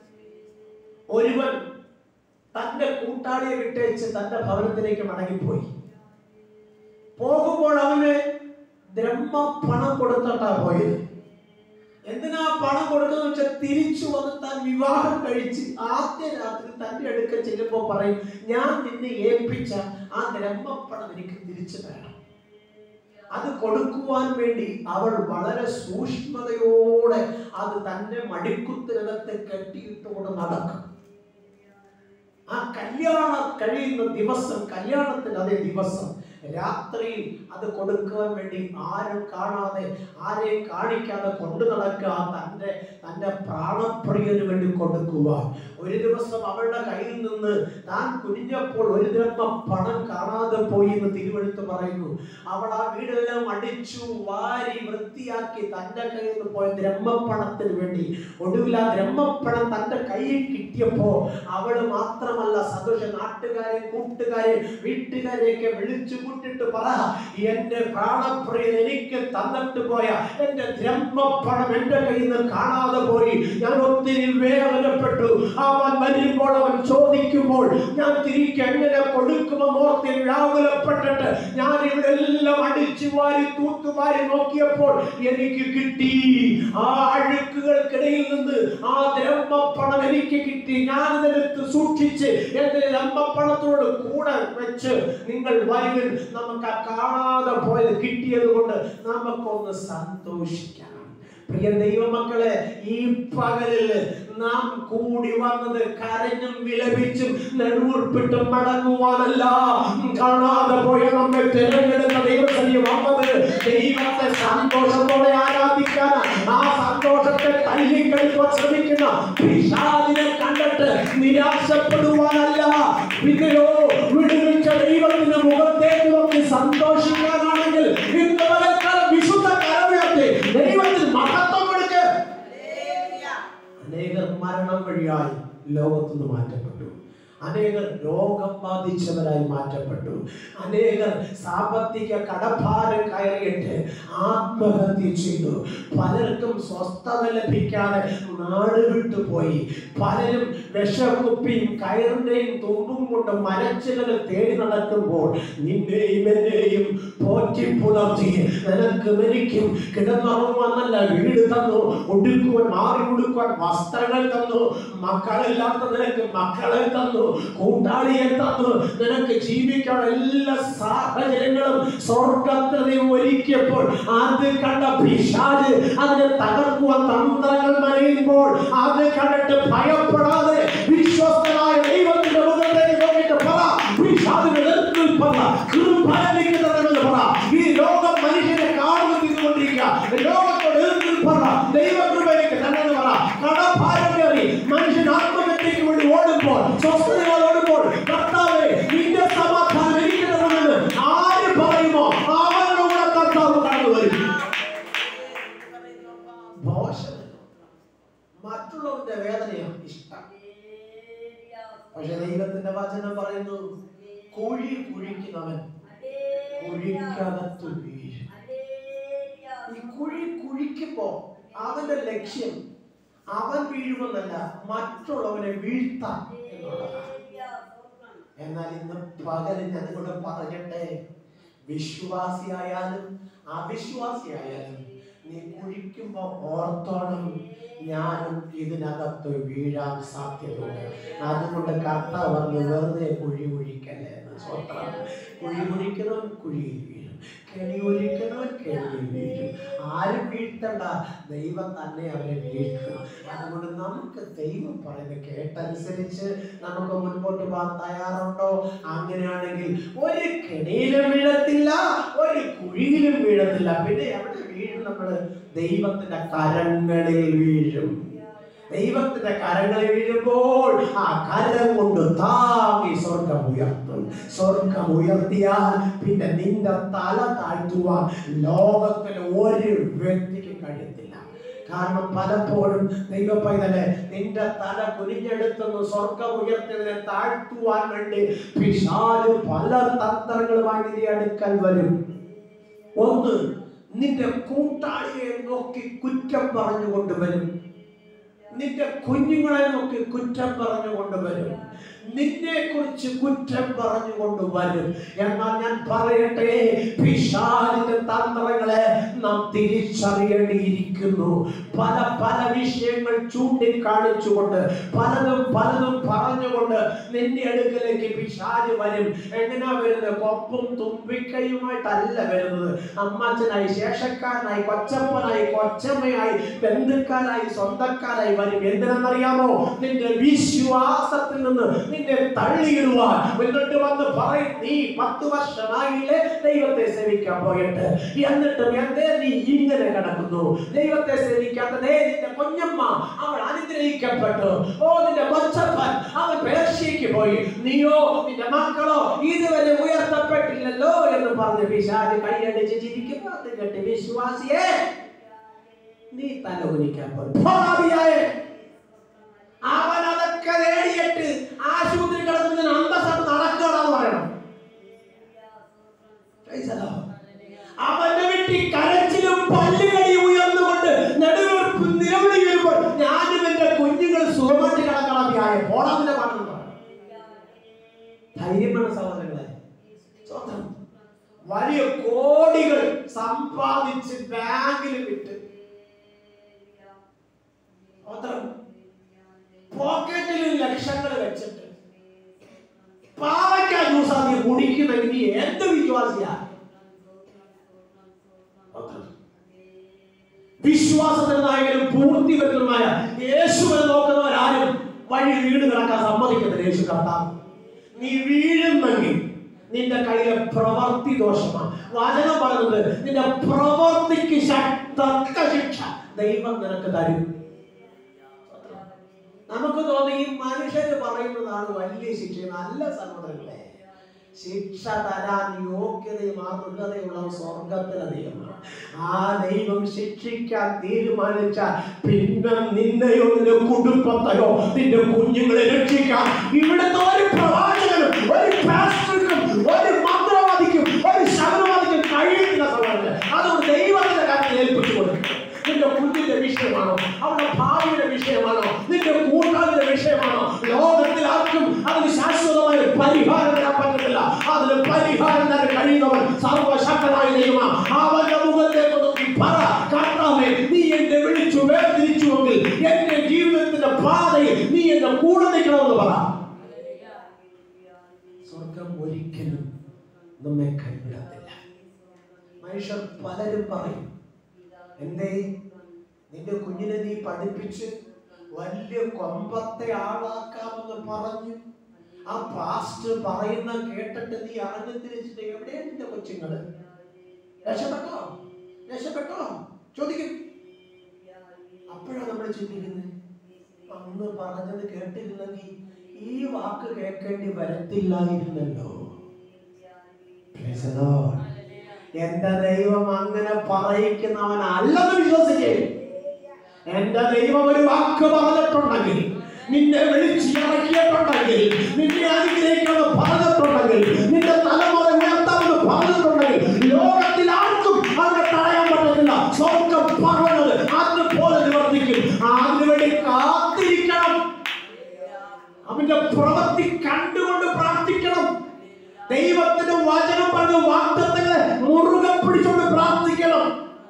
ഒരുവൻ തന്റെ കൂട്ടാളിയെ വിട്ടേച്ച് തന്റെ ഭവനത്തിലേക്ക് മടങ്ങിപ്പോയി പോകുമ്പോൾ അവന് ദ്രഹ്മ പണം കൊടുത്തിട്ടാ പോയത് എന്തിനാ പണം കൊടുക്കുന്നത് വെച്ചാൽ തിരിച്ചു വന്ന് താൻ വിവാഹം കഴിച്ച് ആദ്യ രാത്രി തന്റെ അടുക്കൽ ചെല്ലുമ്പോൾ പറയും ഞാൻ നിന്നെ ഏൽപ്പിച്ച ആ ദ്രഹ്മപ്പണം എനിക്ക് തിരിച്ചു തരണം അത് കൊടുക്കുവാൻ വേണ്ടി അവൾ വളരെ സൂക്ഷ്മതയോടെ അത് തന്റെ മടിക്കുത്തിനകത്ത് കെട്ടിയിട്ടുകൊണ്ട് നടക്കും ആ കല്യാണം കഴിയുന്ന ദിവസം കല്യാണത്തിന് അതേ ദിവസം രാത്രിയിൽ അത് കൊടുക്കുവാൻ വേണ്ടി ആരും കാണാതെ ആരെയും കാണിക്കാതെ കൊണ്ടു നടക്കുക തൻ്റെ തൻ്റെ പ്രാണപ്രിയന് വേണ്ടി കൊടുക്കുവാൻ ഒരു ദിവസം അവളുടെ കയ്യിൽ നിന്ന് താൻ കുനിഞ്ഞപ്പോൾ ഒരു ദ്രഹ്മ പണം കാണാതെ പോയി എന്ന് തിരുവഴുത്ത് പറയുന്നു അവൾ ആ വീടെല്ലാം അടിച്ചു വാരി വൃത്തിയാക്കി തൻ്റെ കയ്യിൽ നിന്ന് പോയ ദ്രഹ്മപ്പണത്തിന് വേണ്ടി ഒടുവിൽ ആ ബ്രഹ്മപ്പണം തന്റെ കയ്യിൽ കിട്ടിയപ്പോ അവള് മാത്രമല്ല സന്തോഷ നാട്ടുകാരെ കൂട്ടുകാരെ വീട്ടുകാരെയൊക്കെ വിളിച്ചു കൂട്ടിട്ട് പറ എന്റെ പ്രാണപ്രിയൻ എനിക്ക് തന്നിട്ട് പോയ എന്റെ ബ്രഹ്മപ്പണം എന്റെ കയ്യിൽ നിന്ന് കാണാതെ പോയി ഞാൻ ഒത്തിരി വേദനപ്പെട്ടു അവൻ വരുമ്പോൾ അവൻ ചോദിക്കുമ്പോൾ ഞാൻ തിരികെ എങ്ങനെ കൊടുക്കുമെന്ന് ഓർത്തിൽ വ്യാകുലപ്പെട്ടിട്ട് ഞാൻ ഇവിടെ എല്ലാം അടിച്ചു വാരി തൂത്തുവാരി നോക്കിയപ്പോൾ എനിക്ക് കിട്ടി ആ അഴുക്കുകൾക്കിടയിൽ നിന്ന് ആ ദ്രവ്മപ്പണം എനിക്ക് കിട്ടി ഞാൻ ഇതെടുത്ത് സൂക്ഷിച്ച് എന്റെ ദ്രവ്മപ്പണത്തോട് കൂടെ വെച്ച് നിങ്ങൾ വരുവിൻ നമുക്ക് ആ കാണാതെ പോയത് കിട്ടിയത് കൊണ്ട് നമുക്കൊന്ന് സന്തോഷിക്കാം പ്രിയ ദൈവമക്കളെ ഈ പകലിൽ നാം കൂടി വന്നത് കരഞ്ഞും വിലപിച്ചും നെടുവുർപ്പിട്ടും മടങ്ങുവാനല്ല കാണാതെ പോയ നമ്മെ തിരഞ്ഞെടുത്ത ദൈവസന്നി വന്നത് ദൈവത്തെ സന്തോഷത്തോടെ ആരാധിക്കാൻ ആ സന്തോഷത്തെ തല്ലിക്കളിക്കാൻ ശ്രമിക്കുന്ന പിശാചിനെ കണ്ടിട്ട് നിരാശപ്പെടുവാനല്ല പിന്നെയോ വിടുവിച്ച ദൈവത്തിന്റെ മുഖത്തേക്ക് നോക്കി സന്തോഷിക്കാനാണെങ്കിൽ ഇന്ന് പകൽക്കാലം വിശുദ്ധ കരവേർത്തി ദൈവത്തിന് മഹത്വം കൊടുക്ക് അനേകർ മരണം വഴിയായി ലോകത്തുനിന്ന് മാറ്റപ്പെട്ടു അനേകർ രോഗം ബാധിച്ചവരായി മാറ്റപ്പെട്ടു അനേകർ സാമ്പത്തിക കടഭാരം കയറിയിട്ട് ആത്മഹത്യ ചെയ്തു പലർക്കും സ്വസ്ഥത ലഭിക്കാതെ നാട് വിട്ടുപോയി പലരും വിഷക്കുപ്പിയും കയറിന്റെയും തുമ്പും കൊണ്ട് മരച്ചിലകൾ തേടി നടക്കുമ്പോൾ നിന്നെയും എന്നെയും പോറ്റി പുലർത്തി നിനക്ക് എനിക്കും കിടന്നുറങ്ങുവാന്നല്ല വീട് തന്നു ഒടുക്കുവാൻ മാറി കൊടുക്കുവാൻ വസ്ത്രങ്ങൾ തന്നു മക്കളില്ലാത്ത നിനക്ക് മക്കളെ തന്നു കൂട്ടാളിയെ തന്നു നിനക്ക് ജീവിക്കാൻ എല്ലാ സാഹചര്യങ്ങളും സ്വർഗത്തിൽ നീ ഒരുക്കിയപ്പോൾ അത് കണ്ട പിശാല് അതിനെ തകർക്കുവാൻ തന്ത്രങ്ങൾ മറിയുമ്പോൾ അത് കണ്ടിട്ട് ഭയപ്പെടാതെ വിശ്വസ്തനായ ദൈവത്തിന്റെ മുഖത്തേക്ക് നോക്കിയിട്ട് പറ പിശാലിനെ എതിർത്തിൽ പറ കൃപയാലിക്കുന്നതെന്ന് പറ ഈ ലോകം മനുഷ്യനെ കാണുന്നു ചെയ്തുകൊണ്ടിരിക്കുക ലോകത്തോട് എതിർത്തിൽ പറ ദൈവകൃപയ്ക്ക് തന്നെ പറ കടഭാരം കയറി മനുഷ്യൻ ആത്മഹത്യക്ക് വേണ്ടി ഓടുമ്പോൾ സ്വസ്ഥതയോടെ ഓടുമ്പോൾ കർത്താവേ നിന്റെ സമാധാനം എനിക്ക് തരണമെന്ന് ആര് പറയുമോ അവരുടെ കൂടെ കർത്താവ് കടന്നു വരും മോശമല്ല മറ്റുള്ളവരുടെ വേദനയാണ് ഇഷ്ടം പക്ഷെ ദൈവത്തിന്റെ വചനം പറയുന്നു കുഴി കുഴിക്കുന്നവൻ കുഴിക്കകത്ത് വീഴും ഈ കുഴി കുഴിക്കുമ്പോ അവന്റെ ലക്ഷ്യം അവൻ വീഴുമെന്നല്ല മറ്റുള്ളവനെ വീഴ്ത്താം എന്നുള്ളതാണ് എന്നാൽ ഇന്ന് പകല് ഞാൻ ഇവിടെ പറയട്ടെ വിശ്വാസിയായാലും അവിശ്വാസിയായാലും നീ കുഴിക്കുമ്പോ ഓർത്തോണം ഞാനും ഇതിനകത്ത് വീഴാൻ സാധ്യതയുണ്ട് അതുകൊണ്ട് കർത്താവ് പറഞ്ഞു വെറുതെ കുഴി കുഴിക്കല്ലേ എന്ന് സ്വത്രം കുഴി കുഴിക്കുന്നവൻ കുഴിയിൽ വീഴും കെണി ഒഴിക്കുന്നവൻ കെണിയിൽ വീഴും ആരും വീഴ്ത്തണ്ട ദൈവം തന്നെ അവരെ വീഴ്ത്തും അതുകൊണ്ട് നമുക്ക് ദൈവം പറയുന്നത് കേട്ടനുസരിച്ച് നമുക്ക് മുൻപോട്ട് പോകാൻ തയ്യാറുണ്ടോ അങ്ങനെയാണെങ്കിൽ ഒരു കെണിയിലും വീഴത്തില്ല ഒരു കുഴിയിലും വീഴത്തില്ല പിന്നെ എവിടെ വീഴും നമ്മള് ദൈവത്തിന്റെ കരങ്ങളിൽ വീഴും ദൈവത്തിന്റെ കരങ്ങളിൽ വീഴുമ്പോൾ ആ കരം കൊണ്ട് താങ്ങി സ്വർഗം ഉയർത്തും സ്വർഗം ഉയർത്തിയാൽ പിന്നെ നിന്റെ തല താഴ്ത്തുവാൻ ലോകത്തിൽ ഒരു വ്യക്തിക്ക് കഴിയത്തില്ല കാരണം പലപ്പോഴും ദൈവ പൈതലെ നിന്റെ തല കുനിഞ്ഞെടുത്തുനിന്ന് സ്വർഗം ഉയർത്തിയതിനെ താഴ്ത്തുവാൻ വേണ്ടി പിശാല് പല തന്ത്രങ്ങളുമായി നിന്റെ അടുക്കൽ വരും ഒന്ന് നിന്റെ കൂട്ടാളിയെ നോക്കി കുറ്റം പറഞ്ഞുകൊണ്ട് വരും നിന്റെ കുഞ്ഞുങ്ങളെ നോക്കി കുറ്റം പറഞ്ഞുകൊണ്ട് വരും നിന്നെ കുറിച്ച് കുറ്റം പറഞ്ഞുകൊണ്ട് വരും എന്നാൽ ഞാൻ പറയട്ടെ പിശാലിന്റെ തന്ത്രങ്ങളെ നാം തിരിച്ചറിയേണ്ടിയിരിക്കുന്നു പല പല വിഷയങ്ങൾ ചൂണ്ടിക്കാണിച്ചുകൊണ്ട് പലതും പലതും പറഞ്ഞുകൊണ്ട് നിന്റെ അടുക്കലേക്ക് പിശാല് വരും എങ്ങനെയാ വരുന്നത് കൊപ്പും തുമ്പിക്കൈയുമായിട്ടല്ല വരുന്നത് അമ്മച്ചനായി ശേഷക്കാരനായി കൊച്ചപ്പനായി കൊച്ചമ്മയായി ബന്ധുക്കാരായി സ്വന്തക്കാരായി വരും എന്തിനെന്നറിയാമോ നിന്റെ വിശ്വാസത്തിൽ നിന്ന് നിന്നെ തള്ളിയിടുവാൻ എന്നിട്ട് വന്ന് പറയും നീ പത്ത് വർഷമായില്ലേ ദൈവത്തെ സേവിക്കാൻ പോയിട്ട് എന്നിട്ടും എന്തേ നീ ഇങ്ങനെ കിടക്കുന്നു ദൈവത്തെ സേവിക്കാത്തതേ നിന്റെ കുഞ്ഞമ്മ അവൾ അനുഗ്രഹിക്കപ്പെട്ടു ഓ നിന്റെ കൊച്ചപ്പൻ അവൻ പേർഷ്യക്ക് പോയി നീയോ നിന്റെ മക്കളോ ഇതുവരെ ഉയർത്തപ്പെട്ടില്ലല്ലോ എന്ന് പറഞ്ഞ് പിശാച് കൈയടിച്ച് ചിരിക്കുന്നു അത് കേട്ട് വിശ്വാസിയെ നീ തല കുനിക്കാൻ പോയി അവൻ അതൊക്കെ നേടിയിട്ട് ആശുപത്രി കിടക്കുന്നതിന് അന്തസ്സായിട്ട് നടക്കണമെന്ന് പറയണം Praise the Lord. അവന്റെ വീട്ടിൽ കരച്ചിലും പല്ലുകടിയും ഉയർന്നുകൊണ്ട് നെടുവീർപ്പ് നിലവിളി വരുമ്പോൾ ഞാനും എന്റെ കുഞ്ഞുങ്ങൾ സുഖമായിട്ട് കിടക്കണം വ്യായ പോടാതിന്റെ പാട്ടെന്ന് പറയണം ധൈര്യമാണ് സഹോദരങ്ങളെ സ്വന്തം വലിയ കോടികൾ സമ്പാദിച്ച് ബാങ്കിൽ വിട്ട് സ്വന്തം പോക്കറ്റിൽ ലക്ഷങ്ങൾ വെച്ചിട്ട് പാവയ്ക്ക ജ്യൂസ് നീ കുടിക്കുന്നെങ്കിൽ നീ എന്ത് വിശ്വാസിയാ വിശ്വാസത്തിന് നായകനും പൂർത്തിവെക്കലുമായ യേശുവിനെ നോക്കുന്നവരാരും വഴി വീട് കിടക്കാൻ സമ്മതിക്കത്തില്ല യേശു കർത്താവ് നീ വീഴുന്നെങ്കിൽ നിന്റെ കയ്യിലെ പ്രവർത്തി ദോഷമാണ് വചനം പറയുന്നത് നിന്റെ പ്രവർത്തിക്ക് ശക്തക്ക ശിക്ഷ ദൈവം നിനക്ക് തരും നമുക്ക് തോന്നി ഈ മനുഷ്യര് പറയുന്നതാണ് വലിയ ശിക്ഷ നല്ല സഹോദരങ്ങളെ ശിക്ഷ തരാൻ യോഗ്യതയും അർഹതയുള്ള സ്വർഗത്തിലെ ദൈവമാണ് ആ ദൈവം ശിക്ഷിക്കാൻ തീരുമാനിച്ച പിന്നെ നിന്നെയോ നിന്റെ കുടുംബത്തെയോ നിന്റെ കുഞ്ഞുങ്ങളെ രക്ഷിക്കാൻ ഇവിടുത്തെ ഒരു പ്രവാചകനും ഒരു പാസ്റ്റർക്കും ഒരു മന്ത്രവാദിക്കും ഒരു ശബരവാദിക്കും കഴിയുന്നില്ല സഹോദരൻ അതുകൊണ്ട് ദൈവത്തിന്റെ കാര്യത്തിൽ ഏൽപ്പിച്ചു കൊടുക്കുക നിന്റെ കുഞ്ഞിന്റെ വിഷയമാണോ അവളുടെ ഭാവിയുടെ വിഷയമാണോ നിന്റെ കൂട്ടാളിയുടെ വിഷയമാണോ ലോകത്തിൽ ആർക്കും അതിന് ശാശ്വതമായ ഒരു പരിഹാരം തരാൻ പറ്റത്തില്ല അതിന് പരിഹാരം തരാൻ കഴിയുന്നവൻ സർവശക്തനായ ദൈവം അവന്റെ മുഖത്തേക്ക് നോക്കി പറ കർത്താവേ നീ എന്നെ വിളിച്ചു വേർതിരിച്ചുവെങ്കിൽ എന്റെ ജീവിതത്തിന്റെ പാതയിൽ നീ എന്നെ കൂടെ നിൽക്കണമെന്ന് പറ സ്വർഗം ഒരിക്കലും നമ്മെ കൈവിടത്തില്ല മനുഷ്യർ പലരും പറയും എന്തേ നിന്റെ കുഞ്ഞിനെ നീ പഠിപ്പിച്ച് വലിയ കൊമ്പത്തെ ആളാക്കാമെന്ന് പറഞ്ഞു ആ പാസ്റ്റ് പറയുന്ന കേട്ടിട്ട് നീ അറിഞ്ഞു തിരിച്ചിട്ട് എവിടെയാ നിന്റെ കൊച്ചുങ്ങള് രക്ഷപ്പെട്ടോ രക്ഷപ്പെട്ടോ ചോദിക്കും അപ്പോഴാണ് നമ്മൾ ചിന്തിക്കുന്നത് അന്ന് പറഞ്ഞത് കേട്ടിരുന്നെങ്കിൽ ഈ വാക്ക് കേൾക്കേണ്ടി വരത്തില്ലായിരുന്നല്ലോ Praise the Lord. എന്റെ ദൈവം അങ്ങനെ പറയിക്കുന്നവൻ അല്ലെന്ന് വിശ്വസിക്കേ എന്റെ ദൈവം ഒരു വാക്ക് പറഞ്ഞിട്ടുണ്ടെങ്കിൽ നിന്നെ വിളിച്ചിറക്കിയിട്ടുണ്ടെങ്കിൽ നിന്നെ അനുഗ്രഹിക്കണമെന്ന് പറഞ്ഞിട്ടുണ്ടെങ്കിൽ നിന്റെ തലമുറ ഉയർത്താമെന്ന് പറഞ്ഞിട്ടുണ്ടെങ്കിൽ ലോകത്തിൽ ആർക്കും അവനെ തടയാൻ പറ്റത്തില്ല സ്വർഗം പറഞ്ഞത് അതുപോലെ നിവർത്തിക്കും അതിനുവേണ്ടി കാത്തിരിക്കണം അവന്റെ പ്രവൃത്തി കണ്ടുകൊണ്ട് പ്രാർത്ഥിക്കണം ദൈവത്തിന്റെ വചനം പറഞ്ഞ വാഗ്ദത്തങ്ങളെ മുറുകെ പിടിച്ചുകൊണ്ട് പ്രാർത്ഥിക്കണം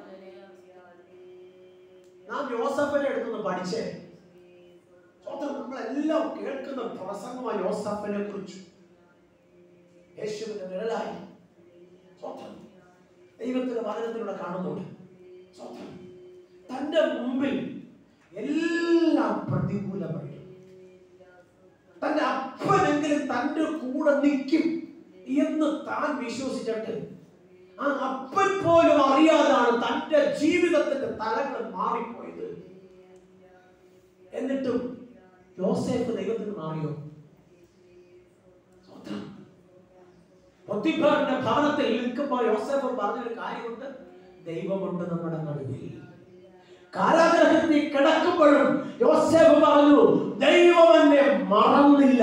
നാം യോസഫിനെ അടുത്തുനിന്ന് പഠിച്ചേ സ്വന്തം നമ്മളെല്ലാം കേൾക്കുന്ന പ്രസംഗമാണ് യോസഫിനെ കുറിച്ച് യേശുവിന്റെ നിഴലായി സ്വന്തം ദൈവത്തിന്റെ വചനത്തിലൂടെ കാണുന്നുണ്ട് സ്വന്തം തന്റെ മുമ്പിൽ എല്ലാം പ്രതികൂലമായി തന്റെ അപ്പനെങ്കിലും തന്റെ കൂടെ നിൽക്കും എന്ന് താൻ വിശ്വസിച്ചിട്ട് ആ അപ്പൻ പോലും അറിയാതാണ് തന്റെ ജീവിതത്തിന്റെ തലങ്ങൾ മാറിപ്പോയത് എന്നിട്ടും യോസേഫ് ദൈവത്തിന് മാറിയോ സ്വന്തം. പൊത്തിഫാറിന്റെ ഭവനത്തിൽ നിൽക്കുമ്പോൾ യോസേഫ് പറഞ്ഞൊരു കാര്യമുണ്ട് ദൈവമുണ്ട് നമ്മുടെ നടുവിൽ കാരാഗ്രഹത്തിൽ കിടക്കുമ്പോഴും യോസേഫ് പറഞ്ഞു ദൈവം എന്നെ മറന്നില്ല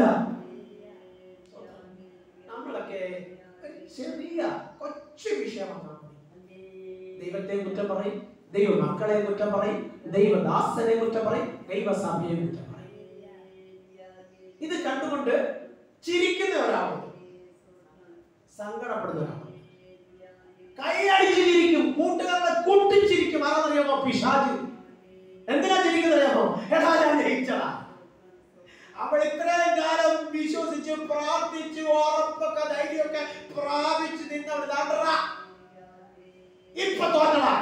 നമ്മളൊക്കെ ഒരു ചെറിയ കൊച്ചു വിഷയമാണ് ദൈവത്തെ കുറ്റം പറയും ദൈവ മക്കളെ കുറ്റം പറയും ദൈവദാസനെ കുറ്റം പറയും ദൈവസഭയെ കുറ്റം പറയും ഇത് കണ്ടുകൊണ്ട് ചിരിക്കുന്ന ഒരാളുണ്ട് സങ്കടപ്പെടുന്ന ഒരാളുണ്ട് കൈയടിച്ച് ചിരിക്കും കൂട്ടുകാരുടെ കൂട്ടിച്ചിരിക്കും ആരെന്നറിയാമോ പിശാജ് എന്തിനാ ചിരിക്കുന്നത് അറിയാമോ എടാ ഞാൻ ജയിച്ചടാ അവൾ ഇത്രയും കാലം വിശ്വസിച്ച് പ്രാർത്ഥിച്ച് ഉറപ്പൊക്കെ ധൈര്യമൊക്കെ പ്രാപിച്ച് നിന്നവൾ താണ്ടടാ ഇപ്പൊ തോന്നടാ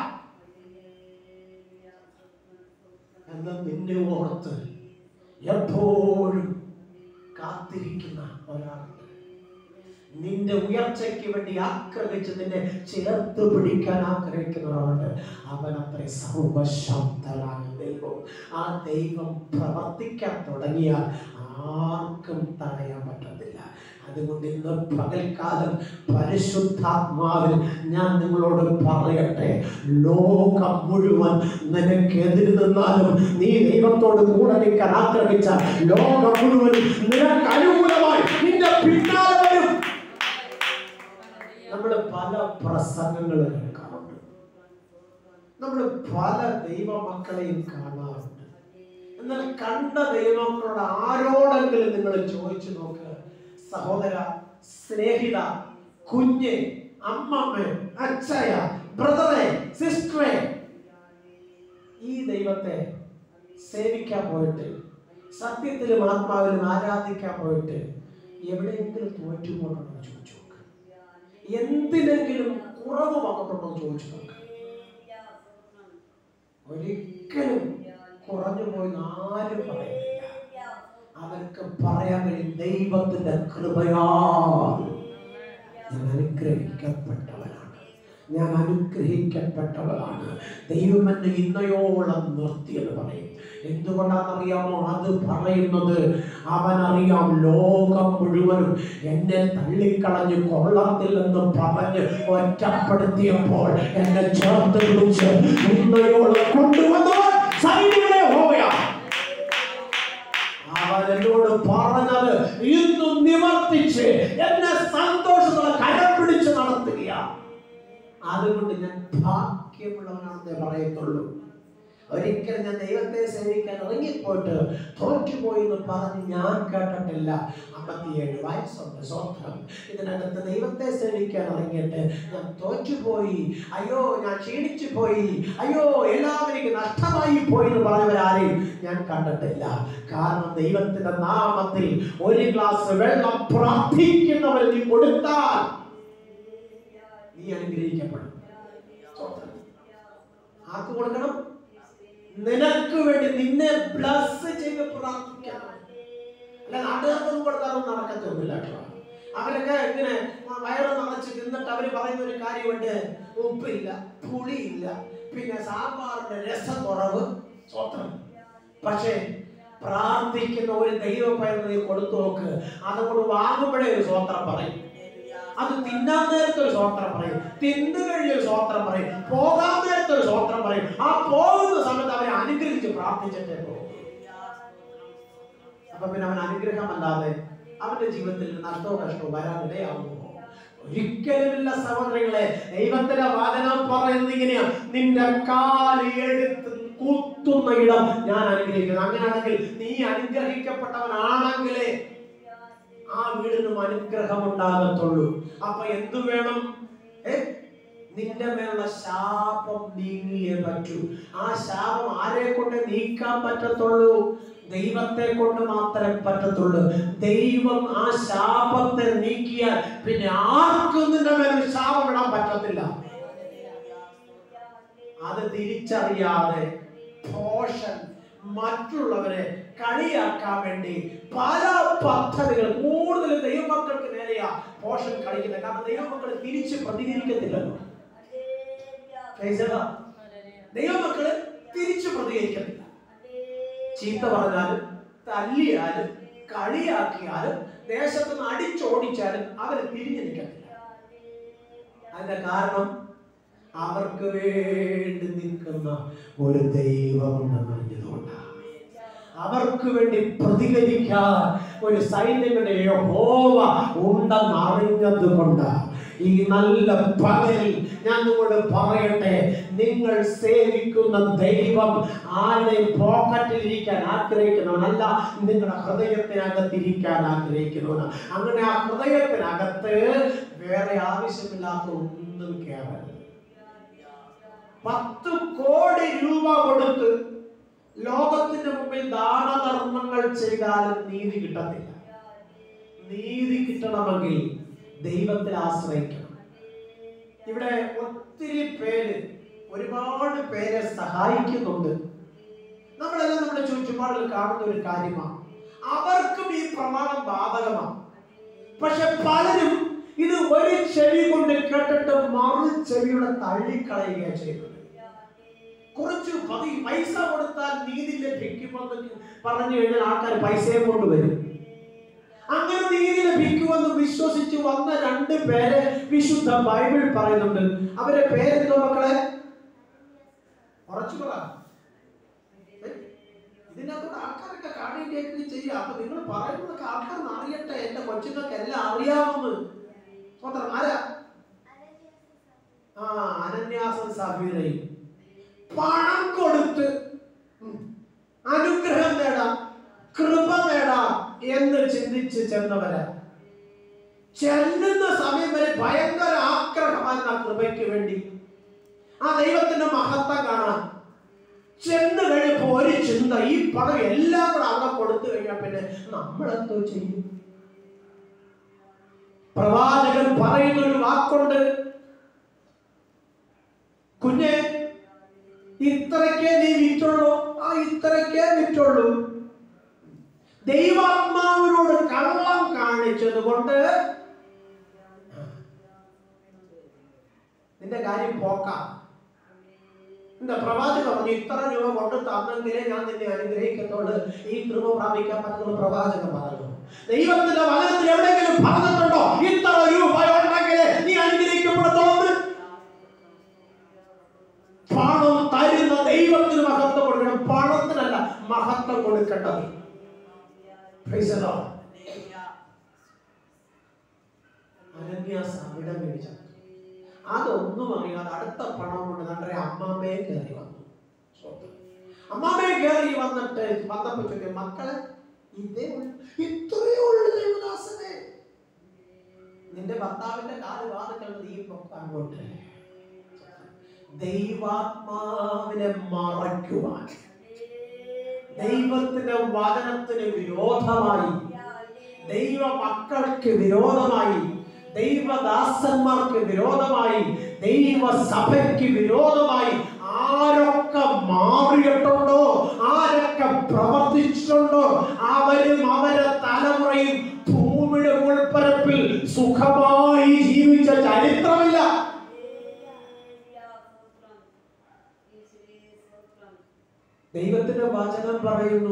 എന്ന് നിന്നെ ഓർത്ത് എപ്പോഴും കാത്തിരിക്കുന്ന ഒരാളുണ്ട് നിന്റെ ഉയർച്ചയ്ക്ക് വേണ്ടി ആഗ്രഹിച്ച് നിന്നെ ചേർത്ത് പിടിക്കാൻ ആഗ്രഹിക്കുന്ന ഒരാളുണ്ട് അവൻ അത്ര സർവശക്തനായ ദൈവം ആ ദൈവം പ്രവർത്തിക്കാൻ തുടങ്ങിയാൽ ആർക്കും തടയാൻ പറ്റത്തില്ല അതുകൊണ്ട് ഇന്ന് പകൽക്കാലം പരിശുദ്ധാത്മാവിൽ ഞാൻ നിങ്ങളോട് പറയട്ടെ ലോകം മുഴുവൻ നിനക്കെതിര് നിന്നാലും നീ ദൈവത്തോട് കൂടെ നിൽക്കാൻ ആഗ്രഹിച്ച ലോകം മുഴുവൻ നിനക്ക് അനുകൂലമായി നിന്റെ പിന്നാലെ വരും നമ്മൾ പല പ്രസംഗങ്ങൾ കേൾക്കാറുണ്ട് നമ്മൾ പല ദൈവമക്കളെയും കാണാറുണ്ട് എന്നാൽ കണ്ട ദൈവമക്കളോട് ആരോടെങ്കിലും നിങ്ങൾ ചോദിച്ചു നോക്കുക സഹോദര സ്നേഹിത കുഞ്ഞ് അമ്മമ്മ അച്ഛയ ബ്രദറെ സിസ്റ്ററെ ഈ ദൈവത്തെ സേവിക്കാൻ പോയിട്ട് സത്യത്തിലും ആത്മാവിലും ആരാധിക്കാൻ പോയിട്ട് എവിടെയെങ്കിലും തോറ്റുപോകണമെന്ന് ചോദിച്ചു നോക്ക് എന്തിനെങ്കിലും കുറവ് വന്നിട്ടുണ്ടോ എന്ന് ചോദിച്ചു നോക്ക് ഒരിക്കലും കുറഞ്ഞു പോയി ആരും പറയുന്നില്ല അവർക്ക് പറയാൻ കഴിയും ദൈവത്തിന്റെ കൃപയാ ഞാൻ അനുഗ്രഹിക്കപ്പെട്ടവനാണ് ഞാൻ അനുഗ്രഹിക്കപ്പെട്ടവളാണ് ദൈവം എന്നെ ഇന്നയോളം നിർത്തിയെന്ന് പറയും എന്തുകൊണ്ടാണെന്നറിയാമോ അത് പറയുന്നത് അവനറിയാം ലോകം മുഴുവനും എന്നെ തള്ളിക്കളഞ്ഞ് കൊള്ളത്തില്ലെന്ന് പറഞ്ഞ് ഒറ്റപ്പെടുത്തിയപ്പോൾ എന്നെ ചേർത്ത് പിടിച്ച് ഉന്നയോളം കൊണ്ടുവന്നവൻ സൈനികനെ ഹോവയാ അവൻ എന്നോട് പറഞ്ഞത് ഇന്നും നിവർത്തിച്ച് എന്നെ സന്തോഷത്തോടെ കരം പിടിച്ച് നടത്തുകയാ അതുകൊണ്ട് ഞാൻ ഭാഗ്യമുള്ളവനാണെന്നേ പറയത്തുള്ളൂ ഒരിക്കലും ഞാൻ ദൈവത്തെ സേവിക്കാൻ ഇറങ്ങിപ്പോയിട്ട് തോറ്റുപോയി എന്ന് പറഞ്ഞ് ഞാൻ കേട്ടിട്ടില്ല അമ്പത്തിയേഴ് വയസ്സുണ്ട് സ്വന്തം ഇതിനകത്ത് ദൈവത്തെ സേവിക്കാൻ ഇറങ്ങിയിട്ട് ഞാൻ തോറ്റുപോയി അയ്യോ ഞാൻ ക്ഷീണിച്ചു പോയി അയ്യോ എല്ലാം എനിക്ക് നഷ്ടമായി പോയി എന്ന് പറഞ്ഞവരാരെയും ഞാൻ കണ്ടിട്ടില്ല കാരണം ദൈവത്തിന്റെ നാമത്തിൽ ഒരു ഗ്ലാസ് വെള്ളം പ്രാർത്ഥിക്കുന്നവർ നീ കൊടുത്താൽ നീ അനുഗ്രഹിക്കപ്പെടും സ്തോത്രം. ആർക്ക് കൊടുക്കണം നിനക്ക് വേണ്ടി നിന്നെ ബ്ലസ് ചെയ്ത് പ്രാർത്ഥിക്കണം അല്ല നാട്ടുകാർക്കൊന്നും കൊടുത്താലൊന്നും നടക്കത്തൊന്നുമില്ല കേട്ടോ അവരൊക്കെ ഇങ്ങനെ വയറ് നിറച്ച് തിന്നിട്ട് അവര് പറയുന്ന ഒരു കാര്യമുണ്ട് ഉപ്പില്ല പുളിയില്ല പിന്നെ സാമ്പാറിന്റെ രസക്കുറവ് സ്വത്രം പക്ഷേ പ്രാർത്ഥിക്കുന്ന ഒരു ദൈവപ്പയർ നീ കൊടുത്തു നോക്ക് അതുകൊണ്ട് വാങ്ങുമ്പോഴേ ഒരു സ്വത്രം പറയും അത് തിന്നാൻ നേരത്തെ ഒരു സ്വോത്രം പറയും തിന്നു കഴിഞ്ഞ ഒരു സ്വോത്രം പറയും പോകാൻ നേരത്തെ ഒരു സ്വോത്രം പറയും ആ പോകുന്ന സമയത്ത് അവരെ അനുഗ്രഹിച്ച് പ്രാർത്ഥിച്ചിട്ടേ പോകും അപ്പൊ പിന്നെ അവൻ അനുഗ്രഹമല്ലാതെ അവന്റെ ജീവിതത്തിൽ നഷ്ടവും കഷ്ടവും വരാനിടയാവുമോ ഒരിക്കലുമില്ല സഹോദരങ്ങളെ ദൈവത്തിന്റെ വാചനം പറയുന്നത് ഇങ്ങനെയാ നിന്റെ കാല് എടുത്ത് കുത്തുന്ന ഇടം ഞാൻ അനുഗ്രഹിക്കുന്നു അങ്ങനെയാണെങ്കിൽ നീ അനുഗ്രഹിക്കപ്പെട്ടവനാണെങ്കിലേ ആ വീടിനും അനുഗ്രഹം ഉണ്ടാകത്തുള്ളൂ അപ്പൊ എന്തു വേണം ഏ? നിന്റെ മേലുള്ള ശാപം നീങ്ങിയേ പറ്റൂ ആ ശാപം ആരെ കൊണ്ട് നീക്കാൻ പറ്റത്തുള്ളൂ ദൈവത്തെ കൊണ്ട് മാത്രമേ പറ്റത്തുള്ളൂ ദൈവം ആ ശാപത്തെ നീക്കിയാൽ പിന്നെ ആർക്കും നിന്റെ മേൽ ശാപം ഇടാൻ പറ്റത്തില്ല അത് തിരിച്ചറിയാതെ പോഷൻ മറ്റുള്ളവരെ കളിയാക്കാൻ വേണ്ടി പല പദ്ധതികൾ കൂടുതൽ ദൈവമക്കൾക്ക് നേരെയാ പോഷൻ കളിക്കുന്നത് കാരണം ദൈവമക്കൾ തിരിച്ച് പ്രതികരിക്കത്തില്ലല്ലോ Praise the Lord. ദൈവമക്കള് തിരിച്ചു പ്രതികരിക്കത്തില്ല ചീത്ത പറഞ്ഞാലും തല്ലിയാലും കളിയാക്കിയാലും ദേശത്തുനിന്ന് അടിച്ചോടിച്ചാലും അവര് തിരിഞ്ഞു നിൽക്കത്തില്ല അതിന്റെ കാരണം അവർക്ക് വേണ്ടി നിൽക്കുന്ന ഒരു ദൈവമുണ്ടെന്ന് അറിഞ്ഞതുകൊണ്ടാണ് അവർക്ക് വേണ്ടി പ്രതികരിക്കാൻ ഒരു സൈന്യങ്ങളുടെ യഹോവ ഉണ്ടെന്ന് അറിഞ്ഞത് കൊണ്ട് ഈ നല്ല പകലിൽ ഞാൻ നിങ്ങളോട് പറയട്ടെ നിങ്ങൾ സേവിക്കുന്ന ദൈവം ആരുടെയും പോക്കറ്റിൽ ഇരിക്കാൻ ആഗ്രഹിക്കുന്നവനല്ല നിങ്ങളുടെ ഹൃദയത്തിനകത്ത് ഇരിക്കാൻ ആഗ്രഹിക്കുന്നവനാണ് അങ്ങനെ ആ ഹൃദയത്തിനകത്ത് വേറെ ആവശ്യമില്ലാത്ത ഒന്നും കയറരുത് പത്ത് കോടി രൂപ കൊടുത്ത് ലോകത്തിന്റെ മുമ്പിൽ ദാനധർമ്മങ്ങൾ ചെയ്താലും നീതി കിട്ടത്തില്ല നീതി കിട്ടണമെങ്കിൽ ദൈവത്തിൽ ആശ്രയിക്കണം ഇവിടെ ഒത്തിരി പേര് ഒരുപാട് പേരെ സഹായിക്കുന്നുണ്ട് നമ്മളെല്ലാം നമ്മുടെ ചുറ്റുപാടിൽ കാണുന്ന ഒരു കാര്യമാണ് അവർക്കും ഈ പ്രമാണം ബാധകമാണ് പക്ഷെ പലരും ഇത് ഒരു ചെവി കൊണ്ട് കേട്ടിട്ട് മറു ചെവിയുടെ തള്ളിക്കളയുകയാണ് ചെയ്യുന്നത് കുറച്ച് പതി പൈസ കൊടുത്താൽ നീതി ലഭിക്കുമെന്ന് പറഞ്ഞു കഴിഞ്ഞാൽ ആൾക്കാർ പൈസയെ കൊണ്ടുവരും അങ്ങനെ നീതി ലഭിക്കുമെന്ന് വിശ്വസിച്ച് വന്ന രണ്ട് പേരെ വിശുദ്ധ ബൈബിൾ പറയുന്നുണ്ട് അവരെ പേരെന്തോ മക്കളെ ഉറച്ചു പറ ഏ? ഇതിനകത്തോട് ആൾക്കാരൊക്കെ കാണുകയും കേൾക്കുകയും ചെയ്യുക അപ്പൊ നിങ്ങൾ പറയുന്നതൊക്കെ ആൾക്കാർ അറിയട്ടെ എന്റെ കൊച്ചുങ്ങൾക്ക് എല്ലാം അറിയാമെന്ന് സ്വന്തം ആരാ ആ അനന്യാസൻ സഫീറയും പണം കൊടുത്ത് ഉം, അനുഗ്രഹം നേടാം കൃപ നേടാം എന്ന് ചിന്തിച്ച് ചെന്നവര് ചെല്ലുന്ന സമയം വരെ ഭയങ്കര ആഗ്രഹമായിരുന്നു ആ കൃപയ്ക്ക് വേണ്ടി ആ ദൈവത്തിന്റെ മഹത്വം കാണാൻ ചെന്ന് കഴിഞ്ഞപ്പോ ഒരു ചിന്ത ഈ പണം എല്ലാം കൂടെ അവിടെ കൊടുത്തു കഴിഞ്ഞാൽ പിന്നെ നമ്മളെന്തോ ചെയ്യും പ്രവാചകൻ പറയുന്ന ഒരു വാക്കുണ്ട് കുഞ്ഞെ ഇത്രയ്ക്കേ നീ വിറ്റുള്ളൂ ആ ഇത്രയ്ക്കേ വിറ്റുള്ളൂ ദൈവാത്മാവിനോട് കള്ളം കാണിച്ചത് കൊണ്ട് നിന്റെ കാര്യം പോക്കാം എന്താ പ്രവാചക പറഞ്ഞു ഇത്ര രൂപ കൊണ്ട് തന്നെങ്കിലേ ഞാൻ നിന്നെ അനുഗ്രഹിക്കത്തുള്ളൂ ഈ കൃപ പ്രാപിക്കാൻ പറ്റുന്ന പ്രവാചകൻ പറഞ്ഞു ദൈവത്തിന്റെ വചനത്തിൽ എവിടെയെങ്കിലും പറഞ്ഞിട്ടുണ്ടോ ഇത്ര രൂപ ഉണ്ടെങ്കിലേ നീ അനുഗ്രഹിക്കപ്പെടത്തുള്ളൂ പണം തരുന്ന ദൈവത്തിന് മഹത്വം കൊടുക്കണം പണത്തിനല്ല മഹത്വം കൊടുക്കേണ്ടത് Praise the Lord. അനന്യാസ് അവിടെ മേടിച്ചു അതൊന്നും അറിയാതെ അടുത്ത പണം കൊണ്ട് നമ്മുടെ അമ്മാമ്മയെ കയറി വന്നു അമ്മാമ്മയെ കയറി വന്നിട്ട് വന്നപ്പോ ചോദിക്കും മക്കളെ ഇതേ ഉള്ളൂ ഇത്രയേ ഉള്ളൂ ദൈവദാസനെ നിന്റെ ഭർത്താവിന്റെ കാല് വാതിക്കൽ നീ പൊക്ക അങ്ങോട്ട് ദൈവാത്മാവിനെ മറയ്ക്കുവാൻ ദൈവത്തിന്റെ വചനത്തിന് വിരോധമായി ദൈവ മക്കൾക്ക് വിരോധമായി ദൈവദാസന്മാർക്ക് വിരോധമായി ദൈവസഭയ്ക്ക് വിരോധമായി ആരൊക്കെ മാറിയിട്ടുണ്ടോ ആരൊക്കെ പ്രവർത്തിച്ചിട്ടുണ്ടോ അവരും അവരെ തലമുറയും ഭൂമിയുടെ ഉൾപ്പരപ്പിൽ സുഖമായി ജീവിച്ച ചരിത്രമില്ല ദൈവത്തിന്റെ വചനം പറയുന്നു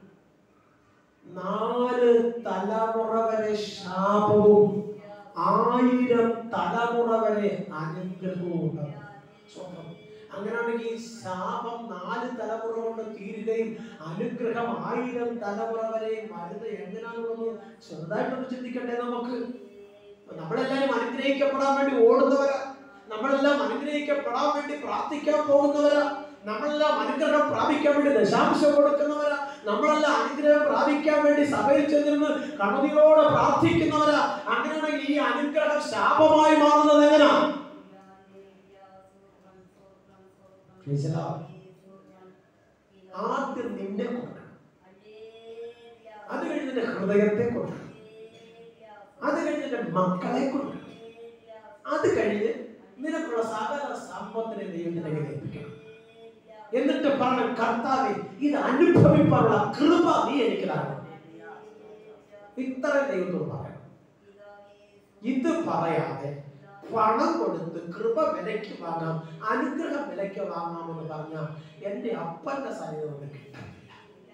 നാല് തലമുറ വരെ ശാപവും ആയിരം തലമുറ വരെ അനുഗ്രഹവും ഉണ്ടാവും സ്വന്തം അങ്ങനെയാണെങ്കിൽ ശാപം നാല് തലമുറ കൊണ്ട് തീരുകയും അനുഗ്രഹം ആയിരം തലമുറ വരെയും വരുന്നത് എങ്ങനെയാണെന്നുള്ളത് ചെറുതായിട്ടൊന്ന് ചിന്തിക്കട്ടെ നമുക്ക് നമ്മളെല്ലാരും അനുഗ്രഹിക്കപ്പെടാൻ വേണ്ടി ഓടുന്നവരാ നമ്മളെല്ലാം അനുഗ്രഹിക്കപ്പെടാൻ വേണ്ടി പ്രാർത്ഥിക്കാൻ പോകുന്നവരാ നമ്മളെല്ലാം അനുഗ്രഹം പ്രാപിക്കാൻ വേണ്ടി ദശാംശം കൊടുക്കുന്നവരാ നമ്മളെല്ലാം അനുഗ്രഹം പ്രാപിക്കാൻ വേണ്ടി സഭയിൽ ചെന്നിരുന്ന് കണ്ണുതിയോടെ പ്രാർത്ഥിക്കുന്നവരാ അങ്ങനെയാണെങ്കിൽ ഈ അനുഗ്രഹം ശാപമായി മാറുന്നത് എങ്ങനെയാ Praise the Lord. ആദ്യം നിന്നെ കൊടുക്കണം അത് കഴിഞ്ഞ് നിന്റെ ഹൃദയത്തെ കൊടുക്കണം അത് കഴിഞ്ഞ് നിന്റെ മക്കളെ കൊടുക്കണം അത് കഴിഞ്ഞ് നിനക്കുള്ള സകല സമ്പത്തിനെ ദൈവത്തിനെ ഏൽപ്പിക്കണം എന്നിട്ട് പറഞ്ഞ കർത്താവെ ഇത് അനുഭവിക്കാനുള്ള കൃപ നീ എനിക്ക് തരണം ഇത്രയും ദൈവത്തോട് പറയാം ഇത് പറയാതെ പണം കൊടുത്ത് കൃപ വിലയ്ക്ക് വാങ്ങാം അനുഗ്രഹം വിലയ്ക്ക് വാങ്ങാമെന്ന് പറഞ്ഞാൽ എന്റെ അപ്പന്റെ സന്നിധി ഒന്നും കിട്ടില്ല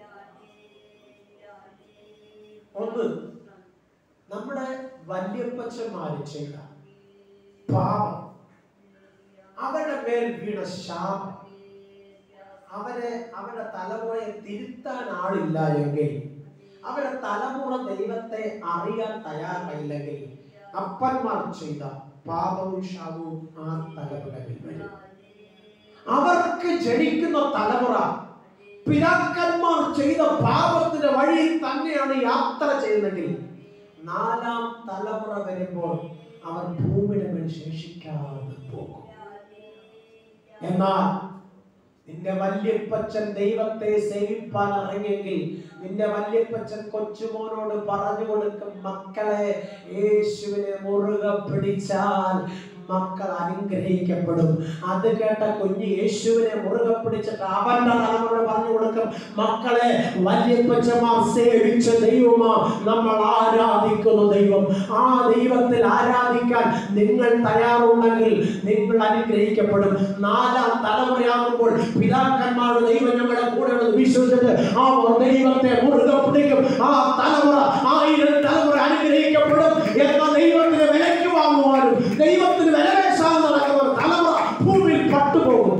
ഒന്ന് നമ്മുടെ വല്യപ്പച്ചന്മാര് ചെയ്ത പാപം അവരുടെ മേൽ വീണ ശാപം അവരെ അവരുടെ തലമുറയെ തിരുത്താൻ ആളില്ല എങ്കിൽ അവരുടെ തലമുറ ദൈവത്തെ അറിയാൻ തയ്യാറായില്ലെങ്കിൽ അപ്പന്മാർ ചെയ്ത പാപവും ശാപവും ആ തലമുറയിൽ വരും അവർക്ക് ജനിക്കുന്ന തലമുറ പിതാക്കന്മാർ ചെയ്ത പാപത്തിന്റെ വഴി തന്നെയാണ് യാത്ര ചെയ്യുന്നതെങ്കിൽ നാലാം തലമുറ വരുമ്പോൾ അവർ ഭൂമിയുടെ മേൽ ശേഷിക്കാതെ പോകും എന്നാൽ നിന്റെ വല്യപ്പച്ചൻ ദൈവത്തെ സേവിപ്പാൻ ഇറങ്ങിയെങ്കിൽ നിന്റെ വല്യപ്പച്ചൻ കൊച്ചുമോനോട് പറഞ്ഞു കൊടുക്കും മക്കളെ യേശുവിനെ മുറുകെ പിടിച്ചാൽ മക്കൾ അനുഗ്രഹിക്കപ്പെടും അത് കേട്ട കുഞ്ഞ് യേശുവിനെ മുറുകെ പിടിച്ചിട്ട് അവന്റെ തലമുറ പറഞ്ഞു കൊടുക്കും മക്കളെ വല്യപ്പച്ചമാർ സേവിച്ച ദൈവമാ നമ്മൾ ആരാധിക്കുന്ന ദൈവം ആ ദൈവത്തിൽ ആരാധിക്കാൻ നിങ്ങൾ തയ്യാറുണ്ടെങ്കിൽ നിങ്ങൾ അനുഗ്രഹിക്കപ്പെടും നാലാം തലമുറയാകുമ്പോൾ പിതാക്കന്മാരുടെ ദൈവം ഞങ്ങളുടെ കൂടെയുള്ളത് വിശ്വസിച്ചിട്ട് ആ ദൈവത്തെ മുറുകെ പിടിക്കും ആ തലമുറ ആയിരം തലമുറ അനുഗ്രഹിക്കപ്പെടും എന്ന ദൈവത്തിന് വിലയ്ക്ക് വാങ്ങുവാനും ദൈവത്തിന് വിലവേശാൻ നടക്കുന്ന ഒരു തലമുറ ഭൂമിയിൽ പട്ടുപോകും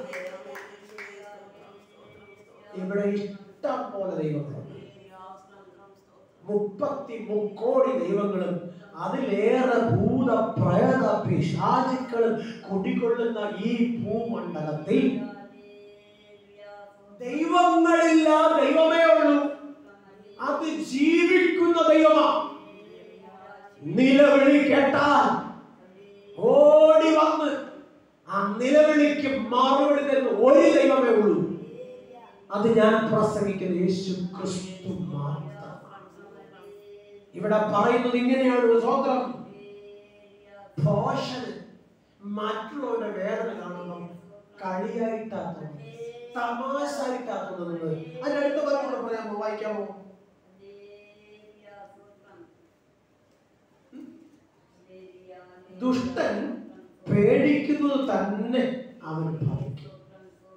ഇവിടെ ഇഷ്ടം പോലെ ദൈവങ്ങളുണ്ട് മുപ്പത്തി മുക്കോടി ദൈവങ്ങളും അതിലേറെ ഭൂത പ്രേത പിശാചുക്കളും കുടികൊള്ളുന്ന ഈ ഭൂമണ്ഡലത്തിൽ ദൈവങ്ങളില്ല ദൈവമേ ഉള്ളൂ അത് ജീവിക്കുന്ന ദൈവമാ നിലവിളി കേട്ടാൽ ഓടി വന്ന് ആ നിലവിളിക്ക് മറുപടി തരുന്ന ഒരു ദൈവമേ ഉള്ളൂ അത് ഞാൻ പ്രസംഗിക്കുന്ന യേശു ക്രിസ്തു മാത്രമാണ് ഇവിടെ പറയുന്നത് ഇങ്ങനെയാണ് സ്വന്തം ഭോഷന് മറ്റുള്ളവരുടെ വേദന കാണുമ്പോൾ കളിയായിട്ടാ തോന്നുന്നത് തമാശായിട്ടാ തോന്നുന്നത് അതിന്റെ അടുത്ത പറഞ്ഞോട് പറയാമോ വായിക്കാമോ ദുഷ്ടൻ പേടിക്കുന്നത് തന്നെ അവൻ ഭവിക്കും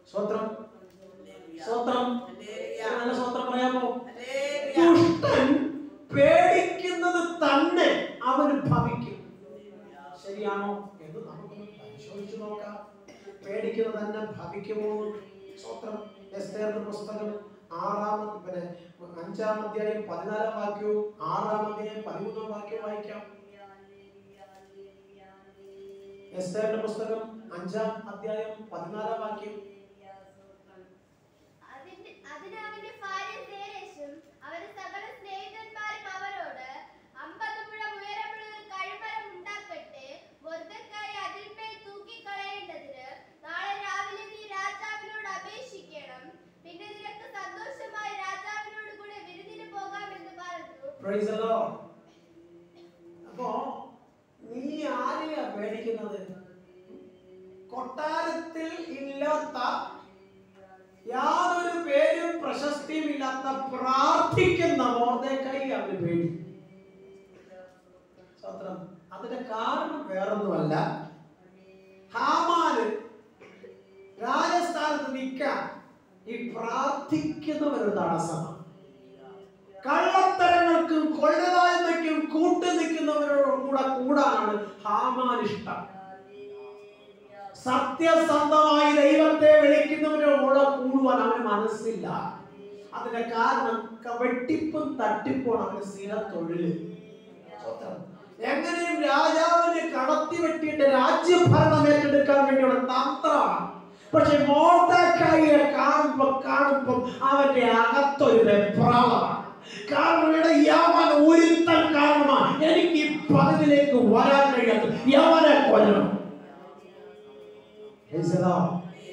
സ്വത്രം സ്വത്രം നല്ല സ്വത്രം പറയാമോ ദുഷ്ടൻ പേടിക്കുന്നത് തന്നെ അവന് ഭവിക്കും ശരിയാണോ എന്ന് നമുക്ക് പരിശോധിച്ചു നോക്കാം പേടിക്കുന്നത് തന്നെ ഭവിക്കുമോ സ്വത്രം എസ്തേറിന്റെ പുസ്തകം ആറാം പിന്നെ അഞ്ചാം അധ്യായം പതിനാലാം വാക്യവും ആറാം അധ്യായം പതിമൂന്നാം വാക്യവും വായിക്കാം എസ്തേറിന്റെ പുസ്തകം അഞ്ചാം അധ്യായം പതിനാലാം വാക്യം അതിന്റെ അതിന് അവന്റെ ഭാര്യ സേരേശും അവന്റെ സകല സ്നേഹിതന്മാരും അവരോട് അമ്പത് മുഴം ഉയരമുള്ള ഒരു കഴുമരം ഉണ്ടാക്കട്ടെ മൊർദെഖായി അതിന്മേൽ തൂക്കിക്കളയേണ്ടതിന് നാളെ രാവിലെ നീ രാജാവിനോട് അപേക്ഷിക്കണം പിന്നെ നിനക്ക് സന്തോഷമായി രാജാവിനോട് കൂടെ വിരുന്നിന് പോകാമെന്ന് പറഞ്ഞു Praise the Lord. അപ്പോ നീ ആരെയാ പേടിക്കുന്നത് കൊട്ടാരത്തിൽ ഇല്ലാത്ത യാതൊരു പേരും പ്രശസ്തിയും ഇല്ലാത്ത പ്രാർത്ഥിക്കുന്ന മോർദേക്കായി അവന് പേടി സ്വത്രം അതിന്റെ കാരണം വേറൊന്നുമല്ല ഹാമാന് രാജസ്ഥാനത്ത് നിൽക്കാൻ ഈ പ്രാർത്ഥിക്കുന്നവരൊരു തടസ്സമാണ് കള്ളത്തരങ്ങൾക്കും കൊള്ളതായ്മയ്ക്കും കൂട്ടു നിൽക്കുന്നവരോടും കൂടെ കൂടാനാണ് ഹാമാൻ ഇഷ്ടം സത്യസന്ധമായി ദൈവത്തെ വിളിക്കുന്നവരോട് കൂടെ കൂടുവാൻ അവന് മനസ്സില്ല അതിന്റെ കാരണം ക- വെട്ടിപ്പും തട്ടിപ്പുമാണ് അവന് സ്ഥിര തൊഴില് സ്വത്രം. എങ്ങനെയും രാജാവിനെ കടത്തി വെട്ടിയിട്ട് രാജ്യഭരണം ഏറ്റെടുക്കാൻ വേണ്ടിയുള്ള തന്ത്രമാണ് പക്ഷെ മോർദക്കായിയെ കാണുമ്പോ കാണുമ്പോ അവന്റെ അകത്തൊരു വെപ്രാളമാണ് കാരണം ഇവിടെ യവൻ ഒരുത്തൻ കാരണമാണ് എനിക്ക് ഈ പദവിയിലേക്ക് വരാൻ കഴിയാത്ത യവനെ കൊല്ലണം Praise the Lord.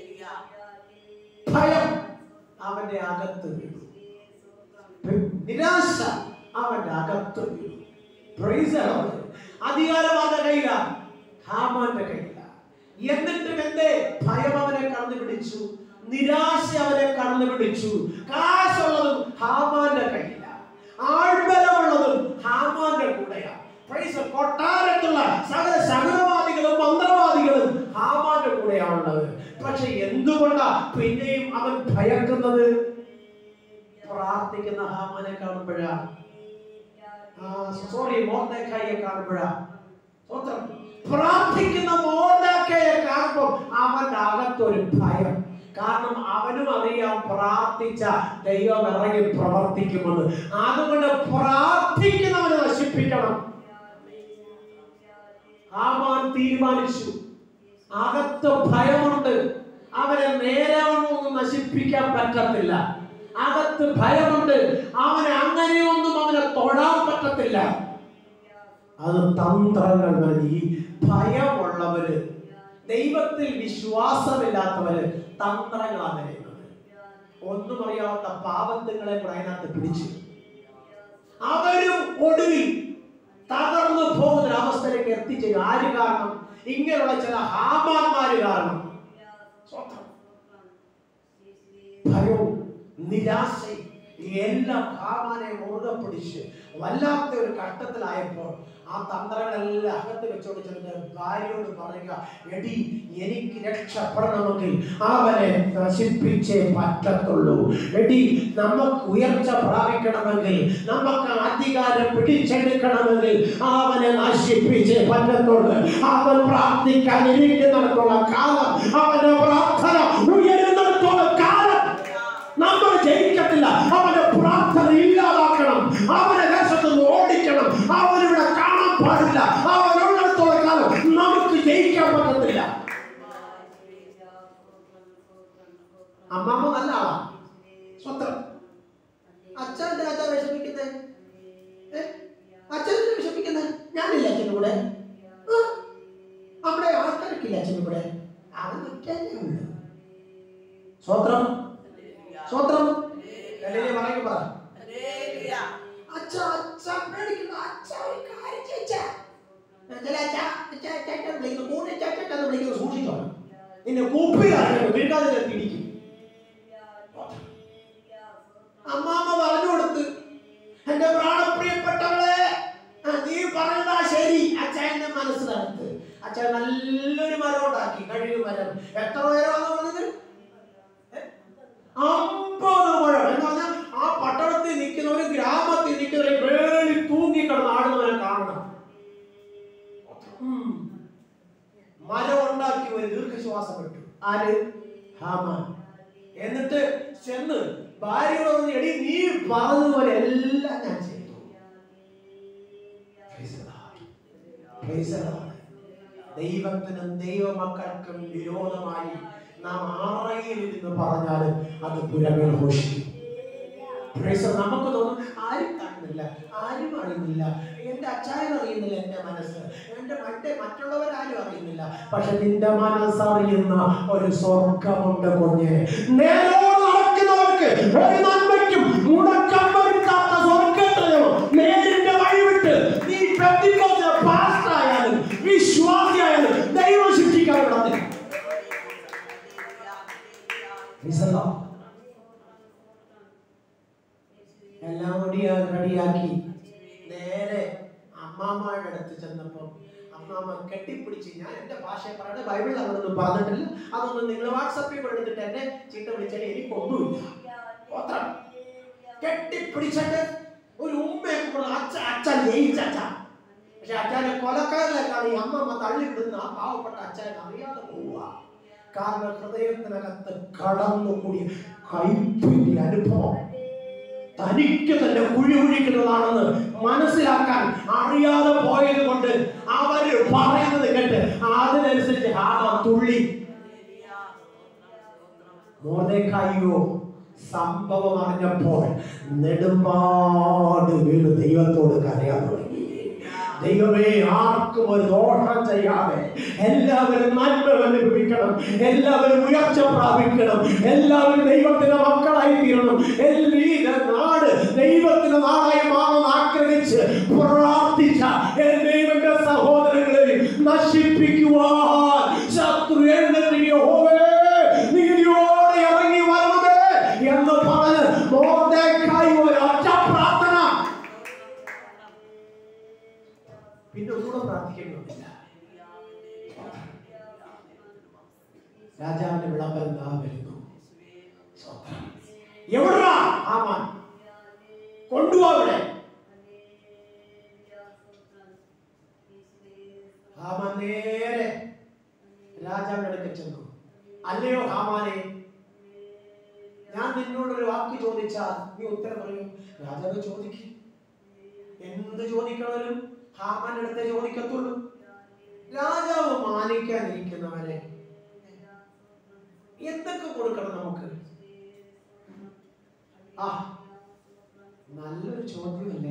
ഭയം അവന്റെ അകത്ത് വീണു നിരാശ അവന്റെ അകത്ത് വീണു Praise the Lord. അധികാരം അവന്റെ കയ്യിലാണ് ഹാമാന്റെ കയ്യിലാണ് എന്നിട്ടും എന്തേ ഭയം അവനെ കടന്നു പിടിച്ചു നിരാശ അവനെ കടന്നു പിടിച്ചു കാശുള്ളതും ഹാമാന്റെ കയ്യിലാണ് ആൾബലമുള്ളതും ഹാമാന്റെ കൂടെയാണ് Praise the- കൊട്ടാരത്തുള്ള സകല സകലവാദികളും മന്ത്രവാദികളും ഹാമാന്റെ കൂടെയാണുള്ളത് പക്ഷെ എന്തുകൊണ്ടാ പിന്നെയും അവൻ ഭയക്കുന്നത് പ്രാർത്ഥിക്കുന്ന ഹാമാനെ കാണുമ്പോഴാ സോറി മോർദേക്കായെ കാണുമ്പോഴാ സ്വത്രം പ്രാർത്ഥിക്കുന്ന മോർദേക്കയെ കാണുമ്പോൾ അവന്റെ അകത്തൊരു ഭയം കാരണം അവനും അറിയാം പ്രാർത്ഥിച്ച ദൈവം ഇറങ്ങി പ്രവർത്തിക്കുമെന്ന് അതുകൊണ്ട് പ്രാർത്ഥിക്കുന്നവനെ നശിപ്പിക്കണം ആമാൻ തീരുമാനിച്ചു അകത്ത് ഭയമുണ്ട് അവനെ നേരവണ്ണമൊന്നും നശിപ്പിക്കാൻ പറ്റത്തില്ല അകത്ത് ഭയമുണ്ട് അവനെ അങ്ങനെയൊന്നും അവനെ തൊഴാൻ പറ്റത്തില്ല അത് തന്ത്രങ്ങൾ വഴി ഈ ഭയമുള്ളവര് ദൈവത്തിൽ വിശ്വാസമില്ലാത്തവര് തന്ത്രങ്ങളാണ് ചെയ്യുന്നത് ഒന്നും അറിയാത്ത പാപത്തുകളെ കൂടെ അതിനകത്ത് പിടിച്ചു അവരും ഒടുവിൽ തകർന്നു പോകുന്ന ഒരു അവസ്ഥയിലേക്ക് എത്തിച്ചേരും ആര് കാരണം ഇങ്ങനെയുള്ള ചില ഹാമാന്മാര് കാരണം സ്വന്തം ഭയവും നിരാശയും എല്ലാം ഹാമാനെ മുറുകെ പിടിച്ച് വല്ലാത്ത ഒരു ഘട്ടത്തിലായപ്പോൾ ആ തന്ത്രങ്ങളെല്ലാം അകത്ത് വെച്ചോണ്ട് ചെന്ന് ഭാര്യയോട് പറയുക എടി എനിക്ക് രക്ഷപ്പെടണമെങ്കിൽ അവനെ നശിപ്പിച്ചേ പറ്റത്തുള്ളൂ എടി നമുക്ക് ഉയർച്ച പ്രാപിക്കണമെങ്കിൽ നമുക്ക് അധികാരം പിടിച്ചെടുക്കണമെങ്കിൽ അവനെ നശിപ്പിച്ചേ പറ്റത്തുള്ളൂ അവൻ പ്രാർത്ഥിക്കാൻ ഇരിക്കുന്നിടത്തോളം കാലം അവന്റെ പ്രാർത്ഥന ഉയരുന്നിടത്തോളം കാലം നമ്മൾ ജയിക്കത്തില്ല അവന്റെ പ്രാർത്ഥന ഇല്ലാതാക്കണം അവനെ ദേശത്ത് നിന്ന് ഓടിക്കണം അവനിവിടെ കാണാൻ പാടില്ല അവനുള്ളിടത്തോളം കാലം നമുക്ക് ജയിക്കാൻ പറ്റത്തില്ല അമ്മാമ്മ നല്ല ആളാ സ്വത്രം അച്ഛൻ എന്തിനാ അച്ഛൻ വിഷമിക്കുന്നത് അച്ഛൻ എന്തിനാ വിഷമിക്കുന്നത് ഞാനില്ല അച്ഛൻ്റെ കൂടെ ആ, അവിടെ ആൾക്കാരൊക്കെ അച്ഛൻ്റെ കൂടെ അവൻ ഒറ്റല്ലേ ഉള്ളു സ്വത്രം സ്വത്രം എന്നെ പറയും പറ അച്ഛ അച്ഛ പേടിക്കുന്ന അച്ഛ ഒരു കാര്യം ചെയ്ച്ച ചില അച്ഛ അച്ഛ അച്ഛ വിളിക്കുന്നു മൂന്ന് അച്ഛ അച്ഛ വിളിക്കുന്നു സൂക്ഷിച്ചോ നിന്നെ കൂപ്പിലാക്കണം വീഴ്കാതെ തിരിക്കും അമ്മാമ്മ പറഞ്ഞു കൊടുത്ത് എന്റെ പ്രാണപ്രിയപ്പെട്ടവളെ ആ, നീ പറഞ്ഞതാ ശരി അച്ഛ എന്നെ മനസ്സിലാക്കി അച്ഛൻ നല്ലൊരു മരം ഉണ്ടാക്കി കഴിവ് മരം എത്ര ഉയരമാണെന്ന് പറഞ്ഞത് എന്നിട്ട് ചെന്ന് ഭാര്യയോട് പറഞ്ഞു, എടി നീ പറഞ്ഞതുപോലെ എല്ലാം ഞാൻ ചെയ്തു Praise the Lord. Praise the Lord. ദൈവത്തിനും ദൈവമക്കൾക്കും വിരോധമായി നാം ആറയിൽ ഇരുന്ന് പറഞ്ഞാൽ അത് പുരകൾ ഘോഷിക്കും Praise the Lord. നമുക്ക് തോന്നും ആരും കാണുന്നില്ല ആരും അറിയുന്നില്ല എന്റെ അച്ചായൻ അറിയുന്നില്ല എന്റെ മനസ്സ് എന്റെ മറ്റേ മറ്റുള്ളവരാരും അറിയുന്നില്ല പക്ഷെ നിന്റെ മനസ്സറിയുന്ന ഒരു സ്വർഗമുണ്ട് കുഞ്ഞ് നേരോട് നടക്കുന്നവർക്ക് ഒരു നന്മയ്ക്കും മുടക്കം വരുത്താത്ത സ്വർഗത്തിലോ നേരിന്റെ വഴിവിട്ട് നീ പെന്തിക്കോസ്തിലെ പാസ്റ്റർ ആയാലും വിശ്വാസിയായാലും ദൈവം ശിക്ഷിക്കാൻ വിടത്തില്ല Praise the Lord. എല്ലാം റെഡിയാ റെഡിയാക്കി നേരെ അമ്മാമ്മയുടെ അടുത്ത് ചെന്നപ്പോൾ അമ്മാമ്മ കെട്ടിപ്പിടിച്ച് ഞാൻ എൻ്റെ ഭാഷയെ പറയുന്നത് ബൈബിളിൽ അങ്ങനൊന്നും പറഞ്ഞിട്ടില്ല അതൊന്നും നിങ്ങൾ വാട്സപ്പിൽ കൂടെ എടുത്തിട്ട് എന്നെ ചീത്ത വിളിച്ചാൽ എനിക്കൊന്നുമില്ല സ്തോത്രം. കെട്ടിപ്പിടിച്ചിട്ട് ഒരു ഉമ്മയൊക്കെ കൂടെ അച്ഛ അച്ഛൻ ജയിച്ച അച്ഛ പക്ഷെ അച്ഛനെ കൊലക്കാരിലേക്കാണ് ഈ അമ്മമ്മ തള്ളിവിടുന്ന ആ പാവപ്പെട്ട അച്ഛനെ അറിയാതെ പോവുക കാരണം ഹൃദയത്തിനകത്ത് കടന്നുകൂടിയ കൈപ്പിന്റെ അനുഭവം തനിക്ക് തന്നെ കുഴി കുഴിക്കുന്നതാണെന്ന് മനസ്സിലാക്കാൻ അറിയാതെ പോയത് കൊണ്ട് അവര് പറയുന്നത് കേട്ട് അതിനനുസരിച്ച് ഹാമ തുള്ളി മോർദേക്കായിയോ സംഭവം അറിഞ്ഞപ്പോൾ നെടുമ്പാട് വീണ് ദൈവത്തോട് കരയാൻ തുടങ്ങി ദൈവമേ ആർക്കും ഒരു ദോഷം ചെയ്യാതെ എല്ലാവരും നന്മ അനുഭവിക്കണം എല്ലാവരും ഉയർച്ച പ്രാപിക്കണം എല്ലാവരും ദൈവത്തിന്റെ മക്കളായി തീരണം എല്ലാ ഈ നാട് ദൈവത്തിന്റെ നാടായി മാറുന്ന ആഗ്രഹിച്ച് പ്രാർത്ഥിച്ച എന്റെ എന്റെ സഹോദരങ്ങളെ നശിപ്പിക്കുവാൻ ശത്രു എഴുന്നേറ്റ് യഹോവേ നീതിയോടെ ഇറങ്ങി വരണമേ എന്ന് പറഞ്ഞ് മോർദേക്കായി ഒരു ഒറ്റ പ്രാർത്ഥന പിന്നെ ഒന്നുകൂടെ പ്രാർത്ഥിക്കേണ്ടതില്ല രാജാവിന്റെ വിളംബരം ദാ വരുന്നു സ്വത്രം. എവിടാ ആമാൻ കൊണ്ടുപോ അവിടെ ഹാമാൻ നേരെ രാജാവിന്റെ അടുക്കൽ ചെന്നു അല്ലയോ ഹാമാനെ ഞാൻ നിന്നോടൊരു വാക്ക് ചോദിച്ചാൽ നീ ഉത്തരം പറയും രാജാവ് ചോദിക്കും എന്ത് ചോദിക്കണമല്ലോ ഹാമാന്റെ അടുത്തേ ചോദിക്കത്തുള്ളൂ രാജാവ് മാനിക്കാനിരിക്കുന്നവരെ എന്തൊക്കെ കൊടുക്കണം നമുക്ക് ആ നല്ലൊരു ചോദ്യമല്ലേ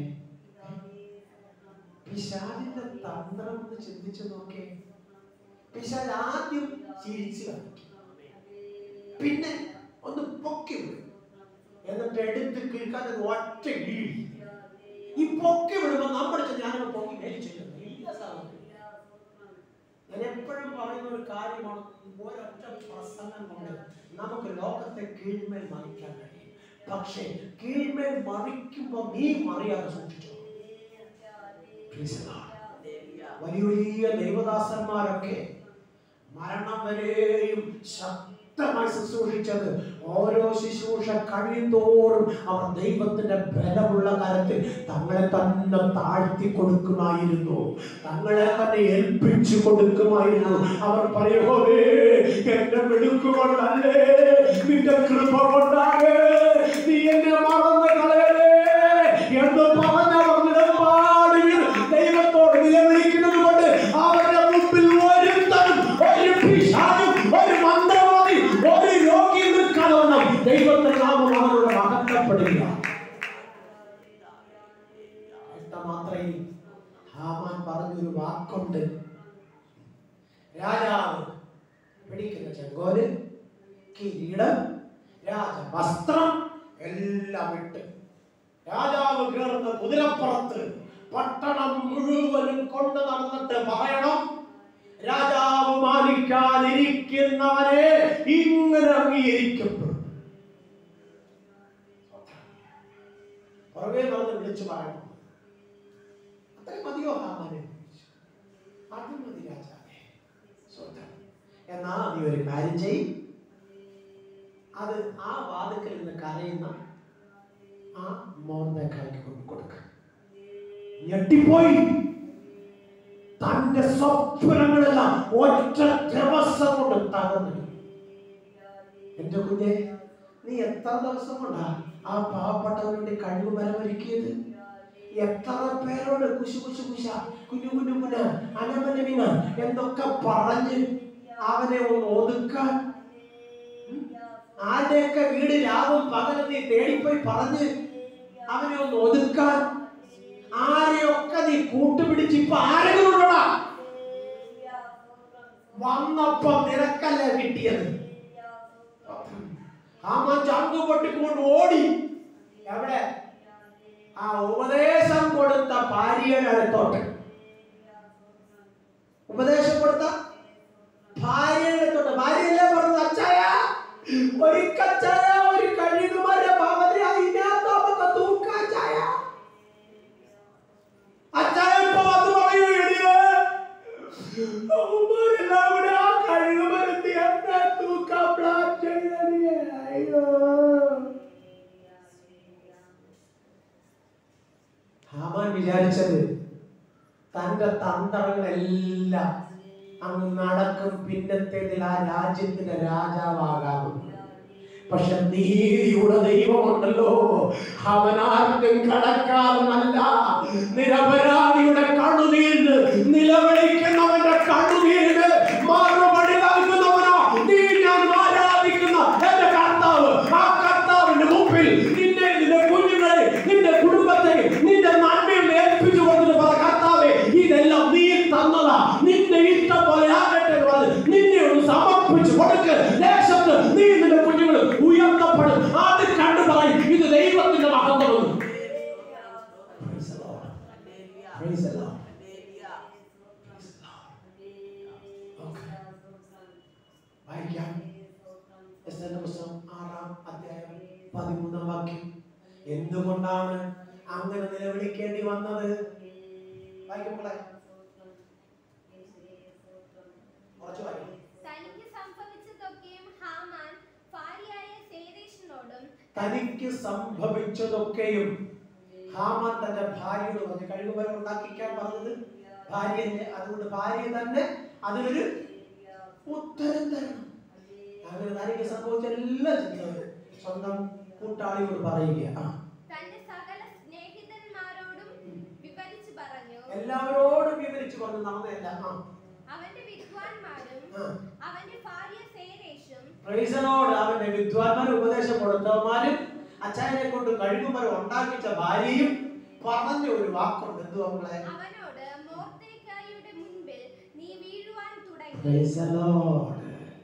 പിശാലിന്റെ തന്ത്രം ഒന്ന് ചിന്തിച്ചു നോക്കേ പിശാൽ ആദ്യം ചിരിച്ചു കാണിക്കും പിന്നെ ഒന്ന് പൊക്കി വിടും എന്നിട്ട് എടുത്ത് കിഴക്കാൻ ഒരു ഒറ്റ കീഴി ഈ പൊക്കി വിടുമ്പോ നമ്മുടെ ഞാനൊക്കെ പൊക്കി മേലിച്ചിട്ടുണ്ട് ഇല്ല സാധനം ഞാൻ എപ്പോഴും പറയുന്ന ഒരു കാര്യമാണ് ഒരൊറ്റ പ്രസംഗം കൊണ്ട് നമുക്ക് ലോകത്തെ കീഴ്മേൽ മറിക്കാൻ കഴിയും പക്ഷേ കീഴ്മേൽ മറിക്കുമ്പോ നീ മറിയാതെ സൂക്ഷിച്ചു Praise the Lord. വലിയ വലിയ ദൈവദാസന്മാരൊക്കെ മരണം വരെയും ശക്തമായി ശുശ്രൂഷിച്ചത് ഓരോ ശുശ്രൂഷ കഴിയുന്തോറും അവർ ദൈവത്തിന്റെ ബലമുള്ള കാലത്തിൽ തങ്ങളെ തന്നെ താഴ്ത്തി കൊടുക്കുമായിരുന്നു തങ്ങളെ തന്നെ ഏൽപ്പിച്ചു കൊടുക്കുമായിരുന്നു അവർ പറയുമോവേ എന്റെ മിടുക്കുകൊണ്ടല്ലേ നിന്റെ കൃപ കൊണ്ടാകേ നീ എന്നെ മറന്നു കളയലേ എന്ന് പറഞ്ഞവർ നിലപാട് വീണ് ദൈവത്തോട് നിലവിളിക്കുന്നത് കൊണ്ട് അവരുടെ മുമ്പിൽ ഒരുത്തനും ഒരു പിശാചും ഒരു മന്ത്രവാദി ഒരു രോഗി നിൽക്കാതെ വണ്ണം ദൈവത്തിന്റെ നാമം അവരോട് മഹത്വപ്പെടുക കേട്ട മാത്രയിൽ ഹാമാൻ പറഞ്ഞൊരു വാക്കുണ്ട് രാജാവ് പിടിക്കുന്ന ചെങ്കോല് കിരീടം രാജവസ്ത്രം എല്ലാം ഇട്ട് രാജാവ് കയറുന്ന കുതിരപ്പുറത്ത് പട്ടണം മുഴുവനും കൊണ്ട് നടന്നിട്ട് പറയണം രാജാവ് മാനിക്കാതിരിക്കുന്നവനെ ഇങ്ങനെ അംഗീകരിക്കപ്പെടും പുറകെ നടന്ന് വിളിച്ചു പറയണം അത്രയും മതിയോ ഹാമാനെ അത് മതി രാജാവേ സ്വന്തം എന്നാ നീ ഒരു കാര്യം ചെയ്യും അത് ആ വാതിക്കൽ നിന്ന് കരയുന്ന ആ മോർദേക്കായ്ക്ക് കൊണ്ട് കൊടുക്ക ഞെട്ടിപ്പോയി തന്റെ സ്വപ്നങ്ങളെല്ലാം ഒറ്റ ദിവസം കൊണ്ട് തകർന്നു എന്റെ കുഞ്ഞെ നീ എത്ര ദിവസം കൊണ്ടാ ആ പാവപ്പെട്ടവന് വേണ്ടി കഴിവ് മരമൊരുക്കിയത് എത്ര പേരോട് കുശു കുശു കുശ കുഞ്ഞു കുഞ്ഞു കുഞ്ഞ അനമനമിന എന്തൊക്കെ പറഞ്ഞ് അവനെ ഒന്ന് ഒതുക്കാൻ ഉം? ആരുടെയൊക്കെ വീട് രാവും പകലും നീ തേടിപ്പോയി പറഞ്ഞ് അവനെ ഒന്ന് ഒതുക്കാൻ ആരെയൊക്കെ നീ കൂട്ടുപിടിച്ച് ഇപ്പൊ ആരെങ്കിലും ഉണ്ടോടാ വന്നപ്പോ നിനക്കല്ല കിട്ടിയത് ആമ ചങ്കു പൊട്ടിക്കൊണ്ട് ഓടി എവിടെ ആ ഉപദേശം കൊടുത്ത ഭാര്യയുടെ അടുത്തോട്ട് ഉപദേശം കൊടുത്ത ഭാര്യയുടെ അടുത്തോട്ട് ഭാര്യയല്ലേ പറഞ്ഞത് അച്ചായ ഒരു കച്ചായ ഒരു കഴുകുമര ഭവതി അതിനകത്തൊക്കെ തൂക്കാച്ചായ അച്ചായ ഇപ്പൊ വന്ന് പറയൂ എടിയേ അവന്മാരെല്ലാം കൂടെ ആ കഴുകുമരത്തി എന്നെ തൂക്കാൻ പ്ലാൻ ചെയ്തടിയേ അയ്യോ ഹാമാൻ വിചാരിച്ചത് തന്റെ തന്ത്രങ്ങളെല്ലാം അങ്ങ് നടക്കും പിന്നത്തേതിൽ ആ രാജ്യത്തിന്റെ രാജാവാകാമെന്ന് പക്ഷെ നീതിയുടെ ദൈവമുണ്ടല്ലോ അവനാർക്കും കടക്കാരനല്ല നിരപരാധിയുടെ കണ്ണുനീരിന് നിലവിളിക്കുന്നവന്റെ കണ്ണുനീരിന് മറുപടി നൽകുന്നവനോ നീ ഞാൻ ആരാധിക്കുന്ന എന്റെ കർത്താവ് ആ കർത്താവിന്റെ മുമ്പിൽ നിന്നെ നിന്റെ കുഞ്ഞുങ്ങളെ നിന്റെ കുടുംബത്തെ നിന്റെ നന്മയിൽ ഏൽപ്പിച്ചു കൊടുത്തിട്ട് പറ കർത്താവേ ഇതെല്ലാം നീ തന്നതാ നിന്റെ ഇഷ്ടം പോലെ ആകട്ടെ എന്ന് പറഞ്ഞ് നിന്നെ ഒന്ന് സമർപ്പിച്ചു കൊടുക്ക് ദേശത്ത് നീ നിന്റെ കുഞ്ഞുങ്ങൾ ഉയർത്തപ്പെടും അത് കണ്ടു പറയും ഇത് ദൈവത്തിന്റെ മഹത്വം Praise the Lord. Praise the Lord. Praise the Lord. Okay. വായിക്കാം എസ്തേറിന്റെ പുസ്തകം ആറാം അധ്യായം പതിമൂന്നാം വാക്യം എന്തുകൊണ്ടാണ് അങ്ങനെ നിലവിളിക്കേണ്ടി വന്നത് വായിക്കുമ്പോളെ കുറച്ച് വായിക്കും തനിക്ക് സംഭവിച്ചതൊക്കെയും ഹാമാൻ ഭാര്യയായ സേരേഷിനോടും തനിക്ക് സംഭവിച്ചതൊക്കെയും ഹാമാൻ തന്റെ ഭാര്യയോട് പറഞ്ഞു കഴിവുവരെ ഉണ്ടാക്കിക്കാൻ പറഞ്ഞത് ഭാര്യന്റെ അതുകൊണ്ട് ഭാര്യ തന്നെ അതിനൊരു ഉത്തരം തരണം അങ്ങനെ തനിക്ക് സംഭവിച്ച എല്ലാം ചെയ്യുന്നത് സ്വന്തം കൂട്ടാളിയോട് പറയുക ആ. തന്റെ സകല സ്നേഹിതന്മാരോടും വിവരിച്ചു പറഞ്ഞു എല്ലാവരോടും വിവരിച്ചു പറഞ്ഞു നടന്നതല്ല ആ അവന്റെ വിദ്വാൻമാരും ആ. അവന്റെ ഭാര്യ സേരേഷും പ്രൈസലോട് അവന്റെ വിദ്വാൻമാർ ഉപദേശം കൊടുത്തവന്മാരും അച്ചായനെ കൊണ്ട് കഴിവുമ്പോൾ ഉണ്ടാക്കിച്ച ഭാര്യയും പറഞ്ഞ ഒരു വാക്കുണ്ട് എന്തു നമ്മളെ അവനോട് മോർദേഖായിയുടെ മുൻപിൽ നീ വീഴുവാൻ തുടങ്ങി Praise the Lord.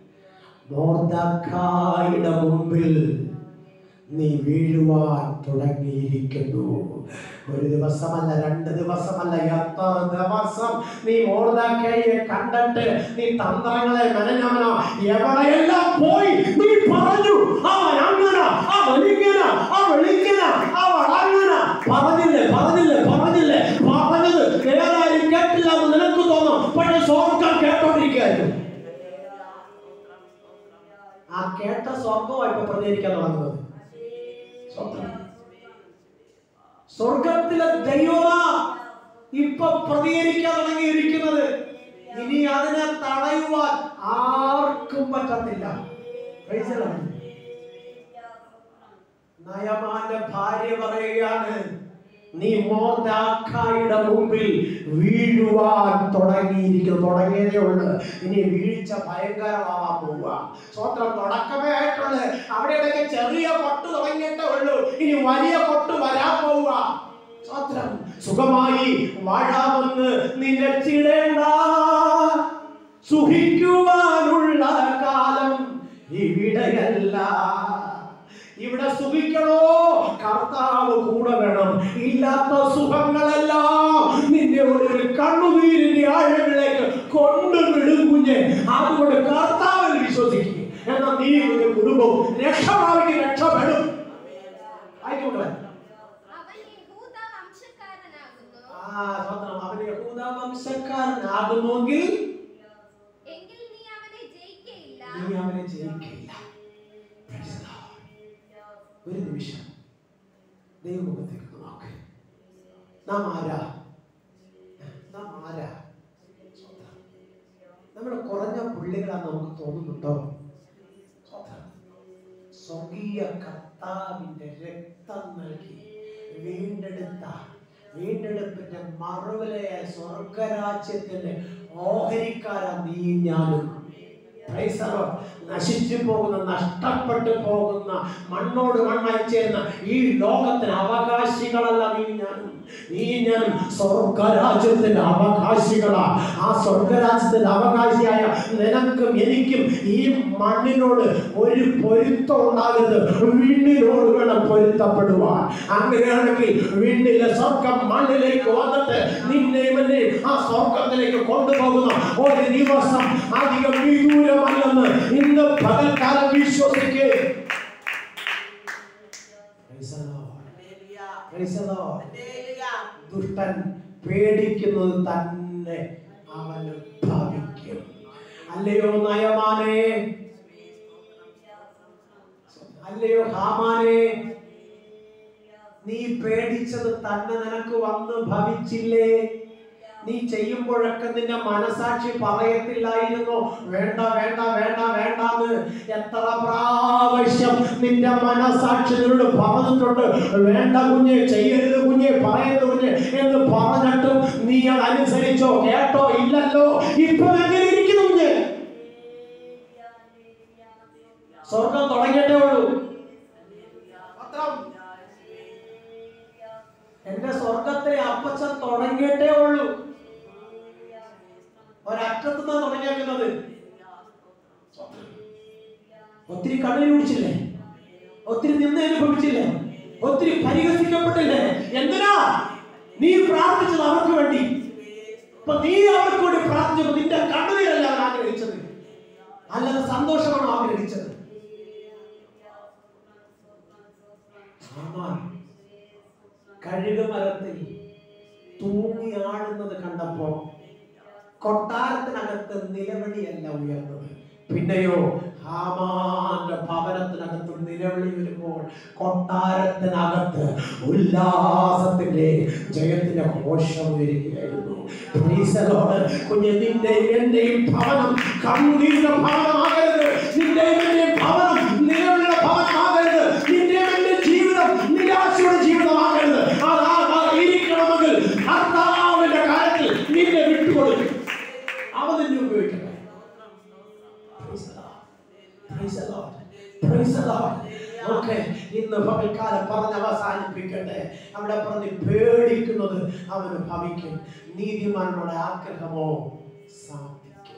മോർദഖായിയുടെ മുമ്പിൽ നീ വീഴുവാൻ തുടങ്ങിയിരിക്കുന്നു ഒരു ദിവസമല്ല രണ്ട് ദിവസമല്ല എത്ര ദിവസം നീ മോർദഖായിയെ കണ്ടിട്ട് നീ തന്ത്രങ്ങളെ മെനഞ്ഞവനോ എവിടെയെല്ലാം പോയി നീ പറഞ്ഞു അവൻ അങ്ങനെ അവൻ ഇങ്ങനെ അവൻ ഇങ്ങനെ അവൻ അങ്ങനെ പറഞ്ഞില്ലേ പറഞ്ഞില്ലേ പറഞ്ഞില്ലേ പറഞ്ഞത് വേറെ ആരും കേട്ടില്ല എന്ന് നിനക്ക് തോന്നും പക്ഷെ സ്വർഗം കേട്ടോണ്ടിരിക്കുകയായിരുന്നു ആ കേട്ട സ്വർഗമായി ഇപ്പൊ പ്രതികരിക്കാൻ തുടങ്ങുന്നത് സ്വന്തം സ്വർഗത്തിലെ ദൈവമാ ഇപ്പൊ പ്രതികരിക്കാൻ തുടങ്ങിയിരിക്കുന്നത് ഇനി അതിനെ തടയുവാൻ ആർക്കും പറ്റത്തില്ല Praise the Lord. നയമാന്റെ ഭാര്യ പറയുകയാണ് നീ മോർദാഖായുടെ മുമ്പിൽ വീഴുവാൻ തുടങ്ങിയിരിക്കുന്നു തുടങ്ങിയതേ ഉള്ളു ഇനി വീഴ്ച ഭയങ്കരമാവാൻ പോവുക സ്വത്രം തുടക്കമേ ആയിട്ടുള്ളു അവിടെ ഇടയ്ക്ക് ചെറിയ കൊട്ട് തുടങ്ങിയിട്ടേ ഉള്ളൂ ഇനി വലിയ കൊട്ട് വരാൻ പോവുക സ്വത്രം സുഖമായി വാഴാമെന്ന് നിലച്ചിടേണ്ട സുഖിക്കുവാനുള്ള കാലം ഇവിടെയല്ല ഇവിടെ സുഖിക്കണോ കർത്താവ് കൂടെ വേണം ഇല്ലാത്ത സുഖങ്ങളെല്ലാം നിന്നെ ഒരു കണ്ണുനീരിന്റെ ആഴങ്ങളിലേക്ക് കൊണ്ടുവിടും കുഞ്ഞെ അതുകൊണ്ട് കർത്താവിൽ വിശ്വസിക്കുക എന്നാൽ നീ നിന്റെ കുടുംബവും രക്ഷമാവിക്ക് രക്ഷപ്പെടും ആയിക്കോട്ടെ അവൻ യഹൂദ വംശക്കാരനാകുന്നു ആ സ്വന്തം അവന് യഹൂദ വംശക്കാരനാകുന്നുവെങ്കിൽ എങ്കിൽ നീ അവനെ ജയിക്കയില്ല നീ അവനെ ജയിക്കില്ല Praise the Lord. ഒരു നിമിഷം ദൈവമുഖത്തേക്ക് ഒന്ന് നോക്ക് നാം ആരാ നാം ആരാ സ്വന്തം. നമ്മൾ കുറഞ്ഞ പുള്ളികളാന്ന് നമുക്ക് തോന്നുന്നുണ്ടോ സ്വന്തം. സ്വർഗീയ കർത്താവിന്റെ രക്തം നൽകി വീണ്ടെടുത്ത വീണ്ടെടുപ്പിന്റെ മറുവിലയ സ്വർഗരാജ്യത്തിന്റെ ഓഹരിക്കാരാ നീ ഞാനും Praise the Lord. നശിച്ചു പോകുന്ന നഷ്ടപ്പെട്ടു പോകുന്ന മണ്ണോട് മണ്ണായി ചേർന്ന ഈ ലോകത്തിന് അവകാശികളല്ല നീ ഞാനും നീ ഞാനും സ്വർഗരാജ്യത്തിന്റെ അവകാശികളാ ആ സ്വർഗരാജ്യത്തിന്റെ അവകാശിയായ നിനക്കും എനിക്കും ഈ മണ്ണിനോട് ഒരു പൊരുത്തം ഉണ്ടാകരുത് വിണ്ണിനോട് വേണം പൊരുത്തപ്പെടുവാൻ അങ്ങനെയാണെങ്കിൽ വിണ്ണിലെ സ്വർഗം മണ്ണിലേക്ക് വന്നിട്ട് നിന്നെയും എന്നെയും ആ സ്വർഗത്തിലേക്ക് കൊണ്ടുപോകുന്ന ഒരു ദിവസം അധികം വിദൂരമല്ലെന്ന് ഇന്ന് പകൽക്കാലം വിശ്വസിക്കുക ദുഷ്ടൻ പേടിക്കുന്നത് തന്നെ അവന് ഭവിക്കും അല്ലയോ നയമാനേ അല്ലയോ ഹാമാനേ നീ പേടിച്ചത് തന്നെ നിനക്ക് വന്ന് ഭവിച്ചില്ലേ നീ ചെയ്യുമ്പോഴൊക്കെ നിന്റെ മനസാക്ഷി പറയത്തില്ലായിരുന്നു വേണ്ട വേണ്ട വേണ്ട വേണ്ടാന്ന് എത്ര പ്രാവശ്യം നിന്റെ മനസാക്ഷി നിന്നോട് പറഞ്ഞിട്ടുണ്ട് വേണ്ട കുഞ്ഞെ ചെയ്യരുത് കുഞ്ഞെ പറയരുത് കുഞ്ഞെ എന്ന് പറഞ്ഞിട്ടും നീ അത് അനുസരിച്ചോ കേട്ടോ ഇല്ലല്ലോ ഇപ്പൊ എങ്ങനെ ഇരിക്കുന്നു കുഞ്ഞെ സ്വർഗം തുടങ്ങിയിട്ടേ ഉള്ളൂ പത്രം എന്റെ സ്വർഗത്തിലെ അപ്പച്ചൻ തുടങ്ങിയിട്ടേ ഉള്ളൂ ഒരറ്റത്ത് നിന്നാ തുടങ്ങിയേക്കുന്നത് ഒത്തിരി കണ്ണീര് കുടിച്ചില്ലേ ഒത്തിരി നിന്ന് അനുഭവിച്ചില്ലേ ഒത്തിരി പരിഹസിക്കപ്പെട്ടില്ലേ എന്തിനാ നീ പ്രാർത്ഥിച്ചത് അവർക്ക് വേണ്ടി ഇപ്പൊ നീ അവർക്ക് വേണ്ടി പ്രാർത്ഥിച്ചപ്പോ നിന്റെ കണ്ണുനീരല്ല അവർ ആഗ്രഹിച്ചത് അല്ലാതെ സന്തോഷമാണ് ആഗ്രഹിച്ചത് ഹാമാൻ കഴുകുമരത്തിൽ തൂങ്ങിയാടുന്നത് കണ്ടപ്പോ കൊട്ടാരത്തിനകത്ത് നിലവിളിയല്ല ഉയർന്നത് പിന്നെയോ ഹാമാന്റെ ഭവനത്തിനകത്ത് നിലവിളി വരുമ്പോൾ കൊട്ടാരത്തിനകത്ത് ഉല്ലാസത്തിന്റെ ജയത്തിന്റെ ഘോഷം ഉയരുകയായിരുന്നു Praise the Lord. കുഞ്ഞെ നിന്റെയും എന്റെയും ഭവനം കണ്ണീരിന്റെ ഭവനമാകരുത് നിന്റെയും എന്റെയും ഭവനം നിലവിളിയുടെ ഭവനമാകരുത് നിന്റെയും എന്റെ ജീവിതം നിരാശയുടെ ജീവിതമാകരുത് അതാ ഇരിക്കണമെങ്കിൽ കർത്താവിന്റെ കാര്യത്തിൽ നിന്നെ വിട്ടുകൊടുക്കും അവൻ നിന്നെ ഉപയോഗിക്കട്ടെ Praise the Lord. Praise the Lord. Praise the Lord. Okay, ഇന്ന് പകൽക്കാലം പറഞ്ഞ് അവസാനിപ്പിക്കട്ടെ അവിടെ പറഞ്ഞ് പേടിക്കുന്നത് അവന് ഭവിക്കും നീതിമാനുള്ള ആഗ്രഹമോ സാധിക്കും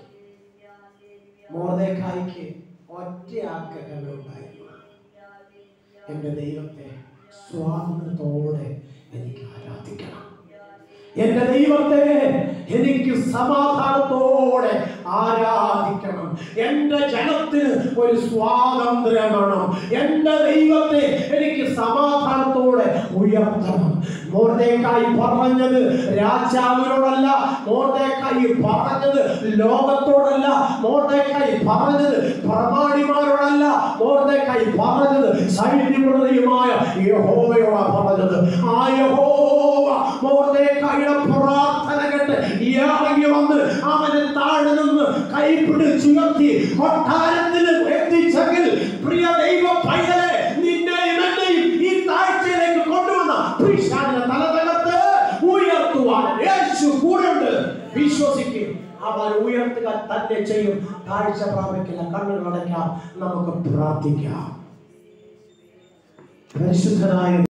മോർദേക്കായ്ക്ക് ഒറ്റ ആഗ്രഹമേ ഉണ്ടായിരുന്നു എന്റെ ദൈവത്തെ സ്വാതന്ത്ര്യത്തോടെ എനിക്ക് ആരാധിക്കണം എന്റെ ദൈവത്തെ എനിക്ക് സമാധാനത്തോടെ ആരാധിക്കണം എന്റെ ജനത്തിന് ഒരു സ്വാതന്ത്ര്യം വേണം എന്റെ ദൈവത്തെ എനിക്ക് സമാധാനത്തോടെ ഉയർത്തണം മോർദേക്കായി പറഞ്ഞത് രാജാവിനോടല്ല മോർദേക്കായി പറഞ്ഞത് ലോകത്തോടല്ല മോർദേക്കായി പറഞ്ഞത് പ്രമാണിമാരോടല്ല മോർദേക്കായി പറഞ്ഞത് സൈന്യമുള്ളതുമായ യഹോവയോടാ പറഞ്ഞത് ആ യഹോവ മോർദേക്കായുടെ പ്രാർത്ഥന കേട്ട് ഇറങ്ങി വന്ന് അവനെ താഴെ നിന്ന് കൈപിടിച്ചുയർത്തി കൊട്ടാരത്തിൽ എത്തിച്ചെങ്കിൽ പ്രിയ ദൈവ പൈതലെ നിന്നെയും എന്നെയും ഈ താഴ്ചയിലേക്ക് കൊണ്ടുവന്ന പിശാചിനെ തല തകർത്ത് ഉയർത്തുവാൻ യേശു കൂടെയുണ്ട് വിശ്വസിക്കും അവൻ ഉയർത്തുക തന്നെ ചെയ്യും താഴ്ച പ്രാപിക്കില്ല കണ്ണുകൾ അടയ്ക്കാം നമുക്ക് പ്രാർത്ഥിക്കാം പരിശുദ്ധനായ